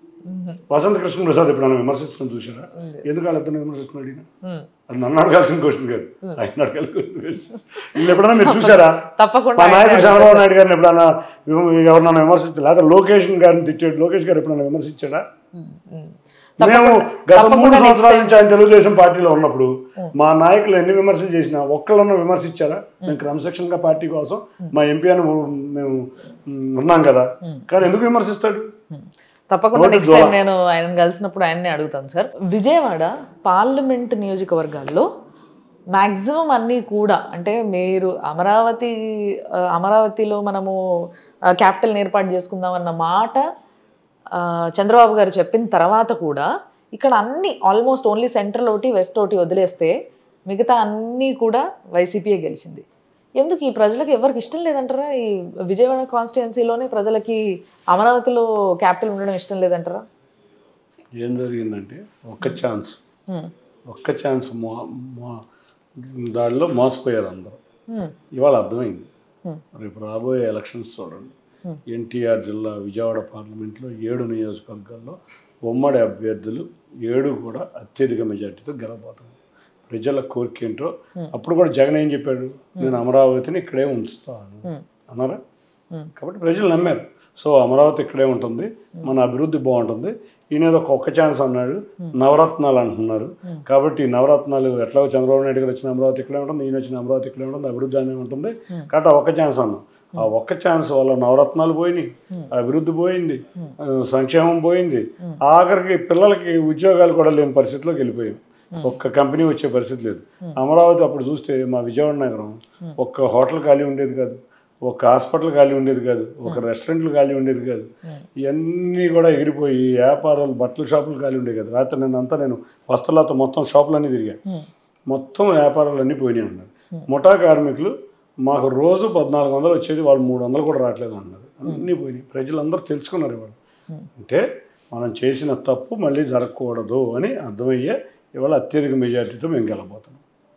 వసంత కృష్ణ ప్రసాద్ ఎప్పుడన్నా విమర్శించడం చూసారా ఎందుకు వాళ్ళిద్దరిని విమర్శిస్తున్నాడు ఈయన? ఉమ్, అది నన్ను అడగాల్సిన క్వశ్చన్ కాదు ఆయన అడగాల్సిన క్వశ్చన్ వీళ్ళు ఎప్పుడన్నా మీరు చూసారా తప్పకుండా మా ఆయన నాయకుడు అడుగుతారు చంద్రబాబు సార్. నాయుడు గారిని ఎప్పుడన్నా విమ- ఎవరినన్నా విమర్శించారు లేదా లోకేష్ గారిని తిట్టాడు లోకేష్ గారు ఎప్పుడన్నా విమర్శించాడా ఉమ్, ఉమ్. మేము గత తప్పకుండా మూడు next సంవత్సరాల time- నుంచి ఆయన తెలుగుదేశం పార్టీలో ఉన్నప్పుడు మా నాయకులు ఎన్ని విమర్శలు చేసినా ఒక్కళ్ళన్నా విమర్శించారా మేము క్రమశిక్షణగా పార్టీ కోసం మా ఎంపీ అని మేము ఉమ్, ఉన్నాం కదా కానీ ఎందుకు విమర్శిస్తాడు తప్పకుండా నోటి నెక్స్ట్ టైం దూల. నేను ఆయన కలిసినప్పుడు ఆయన్నే అడుగుతాను సార్ విజయవాడ పార్లమెంట్ నియోజకవర్గాల్లో మ్యాక్సిమం అన్నీ కూడా అంటే మీరు అమరావతి ఆ, అమరావతిలో మనము క్యాపిటల్ ఏర్పాటు చేసుకుందాం అన్న మాట ఆ, చంద్రబాబు గారు చెప్పిన తర్వాత కూడా ఇక్కడ అన్ని ఆల్మోస్ట్ ఓన్లీ సెంట్రల్ ఒకటి వెస్ట్ ఒకటి వదిలేస్తే మిగతా అన్నీ కూడా వైసీపీయే గెలిచింది ఎందుకు ఈ ప్రజలకు ఎవరికి ఇష్టం లేదంటారా ఈ విజయవాడ కాన్స్టిట్యున్సీలోనే ప్రజలకి అమరావతిలో క్యాపిటల్ ఉండడం ఇష్టం లేదంటారా ఏం జరిగిందంటే ఒక్క ఛాన్స్ హ్మ్. ఒక్క ఛాన్స్ మో మో దానిలో మోసపోయారు అందరూ హ్మ్. ఇవాళ అర్థమైంది Hmm. రేపు రాబోయే ఎలక్షన్స్ చూడండి Hmm. ఎన్టీఆర్ జిల్లా విజయవాడ పార్లమెంట్లో ఏడు నియోజకవర్గాల్లో ఉమ్మడి అభ్యర్థులు ఏడు కూడా అత్యధిక మెజార్టీతో గెలవబోతున్నారు ప్రజల కోరిక ఏంటో అప్పుడు కూడా జగన్ ఏం చెప్పాడు నేను అమరావతిని ఇక్కడే ఉంచుతాను Hmm. అన్నారా Hmm. కాబట్టి ప్రజలు నమ్మారు సో అమరావతి ఇక్కడే ఉంటుంది మన అభివృద్ధి బాగుంటుంది ఈయన ఏదో ఒక ఒక్క ఛాన్స్ అన్నాడు నవరత్నాలు అంటున్నారు కాబట్టి ఈ నవరత్నాలు ఎట్లాగో చంద్రబాబు నాయుడు గారు వచ్చిన అమరావతి ఇక్కడే ఉంటుంది ఈయన వచ్చిన అమరావతి ఇక్కడే ఉంటుంది అభివృద్ధి అనే ఉంటుంది కాబట్టి ఆ ఒక్క ఛాన్స్ అన్నాం ఆ ఒక్క ఛాన్స్ వల్ల నవరత్నాలు పోయినాయి అభివృద్ధి పోయింది ఆ, సంక్షేమం పోయింది ఆఖరికి పిల్లలకి ఉద్యోగాలు కూడా లేని పరిస్థితిలోకి వెళ్ళిపోయాం ఒక్క కంపెనీ వచ్చే పరిస్థితి లేదు అమరావతి అప్పుడు చూస్తే మా విజయవాడ నగరం ఒక్క హోటల్ ఖాళీ ఉండేది కాదు ఒక హాస్పిటల్ ఖాళీ ఉండేది కాదు ఒక రెస్టారెంట్లు ఖాళీ ఉండేది కాదు ఇవన్నీ కూడా ఎగిరిపోయి వ్యాపారాలు బట్టల షాపులు ఖాళీ ఉండేది కాదు రాత్రి నేను అంతా నేను వస్త్రాలతో మొత్తం షాపులన్నీ తిరిగాను హ్మ్. మొత్తం వ్యాపారాలు అన్నీ పోయినాయి అన్నారు ముఠా కార్మికులు మాకు రోజు పద్నాలుగు వందలు వచ్చేది వాళ్ళు మూడు వందలు కూడా రావట్లేదు అన్నారు అన్నీ పోయినాయి ప్రజలందరూ తెలుసుకున్నారు ఇవాళ అంటే మనం చేసిన తప్పు మళ్ళీ జరగకూడదు అని అర్థమయ్యే ఇవాళ అత్యధిక మెజారిటీతో మేము గెలబోతున్నాం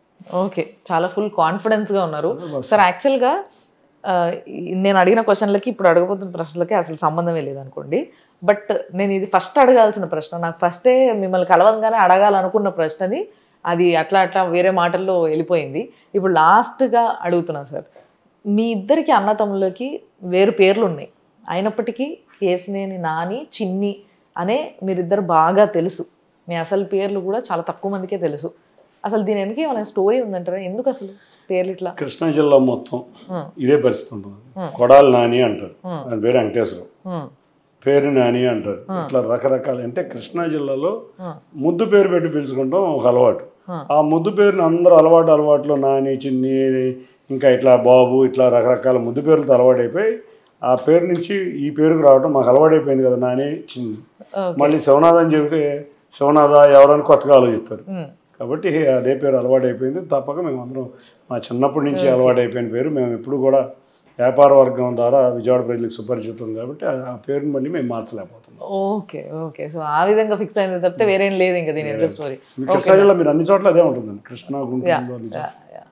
ఓకే చాలా ఫుల్ కాన్ఫిడెన్స్గా ఉన్నారు సార్ యాక్చువల్గా ఆ, ఈ- నేను అడిగిన క్వశ్చన్లకి ఇప్పుడు అడగబోతున్న ప్రశ్నలకి అసలు సంబంధమే లేదనుకోండి బట్ నేను ఇది ఫస్ట్ అడగాల్సిన ప్రశ్న నాకు ఫస్టే మిమ్మల్ని కలవంగానే అడగాలనుకున్న ప్రశ్నని అది అట్లా అట్లా వేరే మాటల్లో వెళ్ళిపోయింది ఇప్పుడు లాస్ట్గా అడుగుతున్నా సార్ మీ ఇద్దరికి అన్నతమ్ములకి వేరు పేర్లు ఉన్నాయి అయినప్పటికీ కేసినేని నాని చిన్ని అనే మీరిద్దరు బాగా తెలుసు మీ అసలు పేర్లు కూడా చాలా తక్కువ మందికే తెలుసు అసలు దీని వెనక ఏమైనా స్టోరీ ఉందంటారా ఎందుకు అసలు పేర్లు ఇట్లా కృష్ణా జిల్లా మొత్తం ఉమ్, ఇదే పరిస్థితి ఉంటుంది Hmm. కొడాలి నాని అంటారు Hmm. ఆయన పేరు వెంకటేశ్వరం ఉమ్, పేరు నాని అంటారు ఇట్లా రకరకాల అంటే కృష్ణా జిల్లాలో ఉమ్, ముద్దు పేరు పెట్టి పిలుచుకుంటాం ఒక అలవాటు Hmm. ఆ ముద్దు పేరుని అందరూ అలవాటు అలవాటులో నాని చిన్ని ఇంకా ఇట్లా బాబు ఇట్లా రకరకాల ముద్దు పేర్లతో అలవాటైపోయి ఆ పేరు నుంచి ఈ పేరుకు రావడం మాకు అలవాటైపోయింది కదా నాని చిన్ని ఓకే. మళ్ళీ శివనాథ్ అని చెబితే శివనాథ ఎవరని కొత్తగా ఆలోచిస్తారు ఉమ్, కాబట్టి అదే పేరు అలవాటైపోయింది తప్పక మేము అందరం మా చిన్నప్పటి నుంచి అలవాటైపోయిన పేరు మేము ఎప్పుడు కూడా వ్యాపార వర్గం ద్వారా విజయవాడ ప్రజలకు సుపరిచితం కాబట్టి ఆ- ఆ పేరుని మళ్ళీ మేము మార్చలేకపోతున్నాం ఓకే ఓకే సో ఆ విధంగా ఫిక్స్ అయింది తప్పితే వేరేం లేదు ఇంకా దీని వెనక స్టోరీ మీ కృష్ణా జిల్లా మీరు అన్ని చోట్ల అదే ఉంటుందండి కృష్ణా గుంటూరు అన్ని చోట్ల.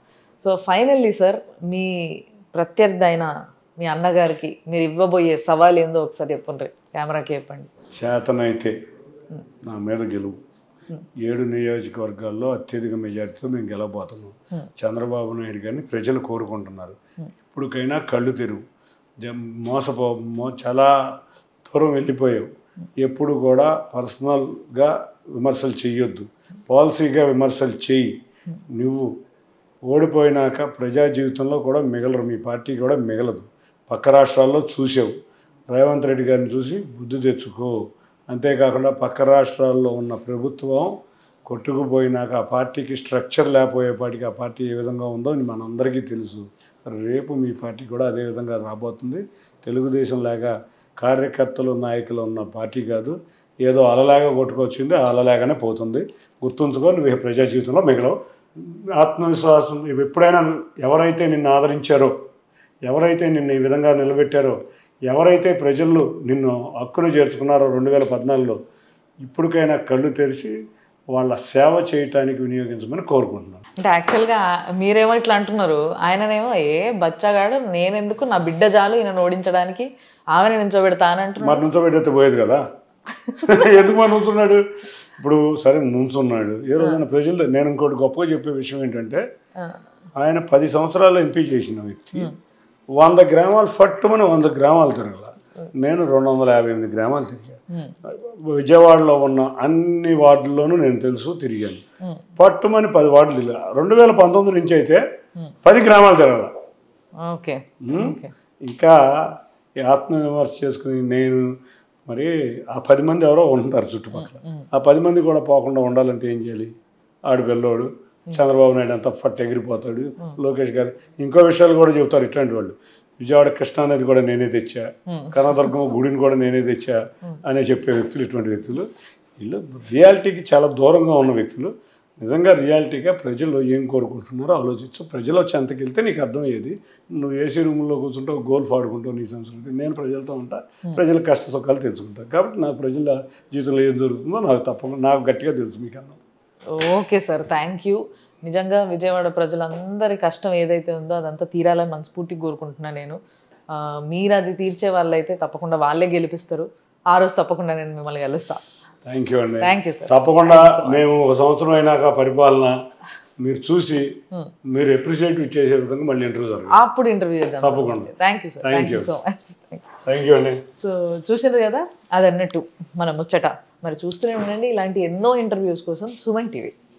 సో ఫైనల్లీ సార్ మీ ప్రత్యర్థి అయిన మీ అన్నగారికి మీరు ఇవ్వబోయే సవాల్ ఏందో ఒకసారి చెప్పండి కెమెరాకి చెప్పండి చేతనైతే నా మీద గెలువు ఏడు నియోజకవర్గాల్లో అత్యధిక మెజార్టీతో మేము గెలవబోతున్నాం Hmm. చంద్రబాబు నాయుడు గారిని ప్రజలు కోరుకుంటున్నారు ఇప్పటికైనా కళ్ళు తెరువు జం- మోసపో మో చాలా దూరం వెళ్ళిపోయావు ఎప్పుడు కూడా పర్సనల్గా విమర్శలు చెయ్యొద్దు పాలసీగా విమర్శలు చెయ్యి నువ్వు ఓడిపోయినాక ప్రజా జీవితంలో కూడా మిగలరు మీ పార్టీ కూడా మిగలదు పక్క రాష్ట్రాల్లో చూసావు రేవంత్ రెడ్డి గారిని చూసి బుద్ధి తెచ్చుకో అంతేకాకుండా పక్క రాష్ట్రాల్లో ఉన్న ప్రభుత్వం కొట్టుకుపోయినాక ఆ పార్టీకి స్ట్రక్చర్ లేకపోయేపాటికి ఆ పార్టీ ఏ విధంగా ఉందో అని మనందరికీ తెలుసు రేపు మీ పార్టీ కూడా అదే విధంగా రాబోతుంది తెలుగుదేశం లాగా కార్యకర్తలు నాయకులు ఉన్న పార్టీ కాదు ఏదో అలలాగా కొట్టుకొచ్చింది ఆ అలలాగానే పోతుంది గుర్తుంచుకో నువ్వు ఈ ప్రజా జీవితంలో మిగలవు ఆత్మవిశ్వాసం ఇవి ఎప్పుడైనా ఎవరైతే నిన్ను ఆదరించారో ఎవరైతే నిన్ను ఈ విధంగా నిలబెట్టారో ఎవరైతే ప్రజలు నిన్ను హక్కును చేర్చుకున్నారో రెండు వేల పద్నాలుగులో ఇప్పటికైనా కళ్ళు తెరిచి వాళ్ళ సేవ చేయటానికి వినియోగించమని కోరుకుంటున్నాను అంటే యాక్చువల్గా మీరేమో ఇట్లా అంటున్నారు ఆయననేమో ఏ బచ్చగాడు నేనెందుకు నా బిడ్డ చాలు ఈయన ఓడించడానికి ఆమెను నించోబెడతా అని అంటున్నారు మరి నుంచోబెడితే పోయేది కదా ఎందుకు మరి నుంచున్నాడు ఇప్పుడు సరే నుంచున్నాడు ఏ రోజైనా ప్రజలు నేను ఇంకోటి గొప్పగా చెప్పే విషయం ఏంటంటే ఆ, ఆయన పది సంవత్సరాలు ఎంపీ చేసిన వ్యక్తి వంద గ్రామాలు ఫట్టుమని వంద గ్రామాలు తిరగల నేను రెండు వందల యాభై ఎనిమిది గ్రామాలు తిరిగాను ఉమ్, విజయవాడలో ఉన్న అన్ని వార్డుల్లోనూ నేను తెలుసు తిరిగాను ఉమ్, పట్టుమని పది వార్డులు తిరిగా రెండు వేల పంతొమ్మిది నుంచి అయితే Hmm. పది గ్రామాలు తిరగల ఓకే ఉమ్, ఓకే ఇంకా ఈ ఆత్మవిమర్శ చేసుకుని నేను మరి ఆ పది మంది ఎవరో ఉంటారు చుట్టుపక్కల ఉమ్, ఆ పది మంది కూడా పోకుండా ఉండాలంటే ఏం చేయాలి ఆడు పిల్లోడు చంద్రబాబు నాయుడు అంతా ఫట్ ఎగిరిపోతాడు లోకేష్ గారు ఇంకో విషయాలు కూడా చెబుతారు ఇట్లాంటి వాళ్ళు విజయవాడ కృష్ణా నది కూడా నేనే తెచ్చా Hmm. కనదుర్గం గుడిని కూడా నేనే తెచ్చా అనే చెప్పే వ్యక్తులు ఇటువంటి వ్యక్తులు వీళ్ళు రియాలిటీకి చాలా దూరంగా ఉన్న వ్యక్తులు నిజంగా రియాలిటీగా ప్రజలు ఏం కోరుకుంటున్నారో ఆలోచించు ప్రజలు వచ్చి అంతకెళ్తే నీకు అర్థమయ్యేది నువ్వు ఏసీ రూమ్లో కూర్చుంటావు గోల్ఫ్ ఆడుకుంటావు నీ సంస్కృతి నేను ప్రజలతో ఉంటా ప్రజల కష్ట సుఖాలు తెలుసుకుంటా కాబట్టి నాకు ప్రజల జీవితంలో ఏం జరుగుతుందో నాకు తప్పకుండా నాకు గట్టిగా తెలుసు మీకు అన్న ఓకే సార్ థ్యాంక్ యూ నిజంగా విజయవాడ ప్రజలందరి కష్టం ఏదైతే ఉందో అదంతా తీరాలని మనస్ఫూర్తిగా కోరుకుంటున్నాను నేను ఆ, మీరు అది తీర్చే వాళ్ళైతే తప్పకుండా వాళ్ళే గెలిపిస్తారు ఆ రోజు తప్పకుండా నేను మిమ్మల్ని కలుస్తా థ్యాంక్ యూ అండి థ్యాంక్ యూ సార్ తప్పకుండా మేము ఒక సంవత్సరం అయినాక పరిపాలన మీరు చూసి Hmm. మీరు అప్రిషియేట్ చేసే విధంగా మళ్ళీ ఇంటర్వ్యూ జరుగుతుంది అప్పుడు ఇంటర్వ్యూ చేద్దాం తప్పకుండా. Thank you sir Thank thank you you. So much thank you అండి సో చూసారు కదా అది అన్నట్టు మన ముచ్చట మరి చూస్తూనే ఉండండి ఇలాంటి ఎన్నో ఇంటర్వ్యూస్ కోసం సుమన్ టీవీ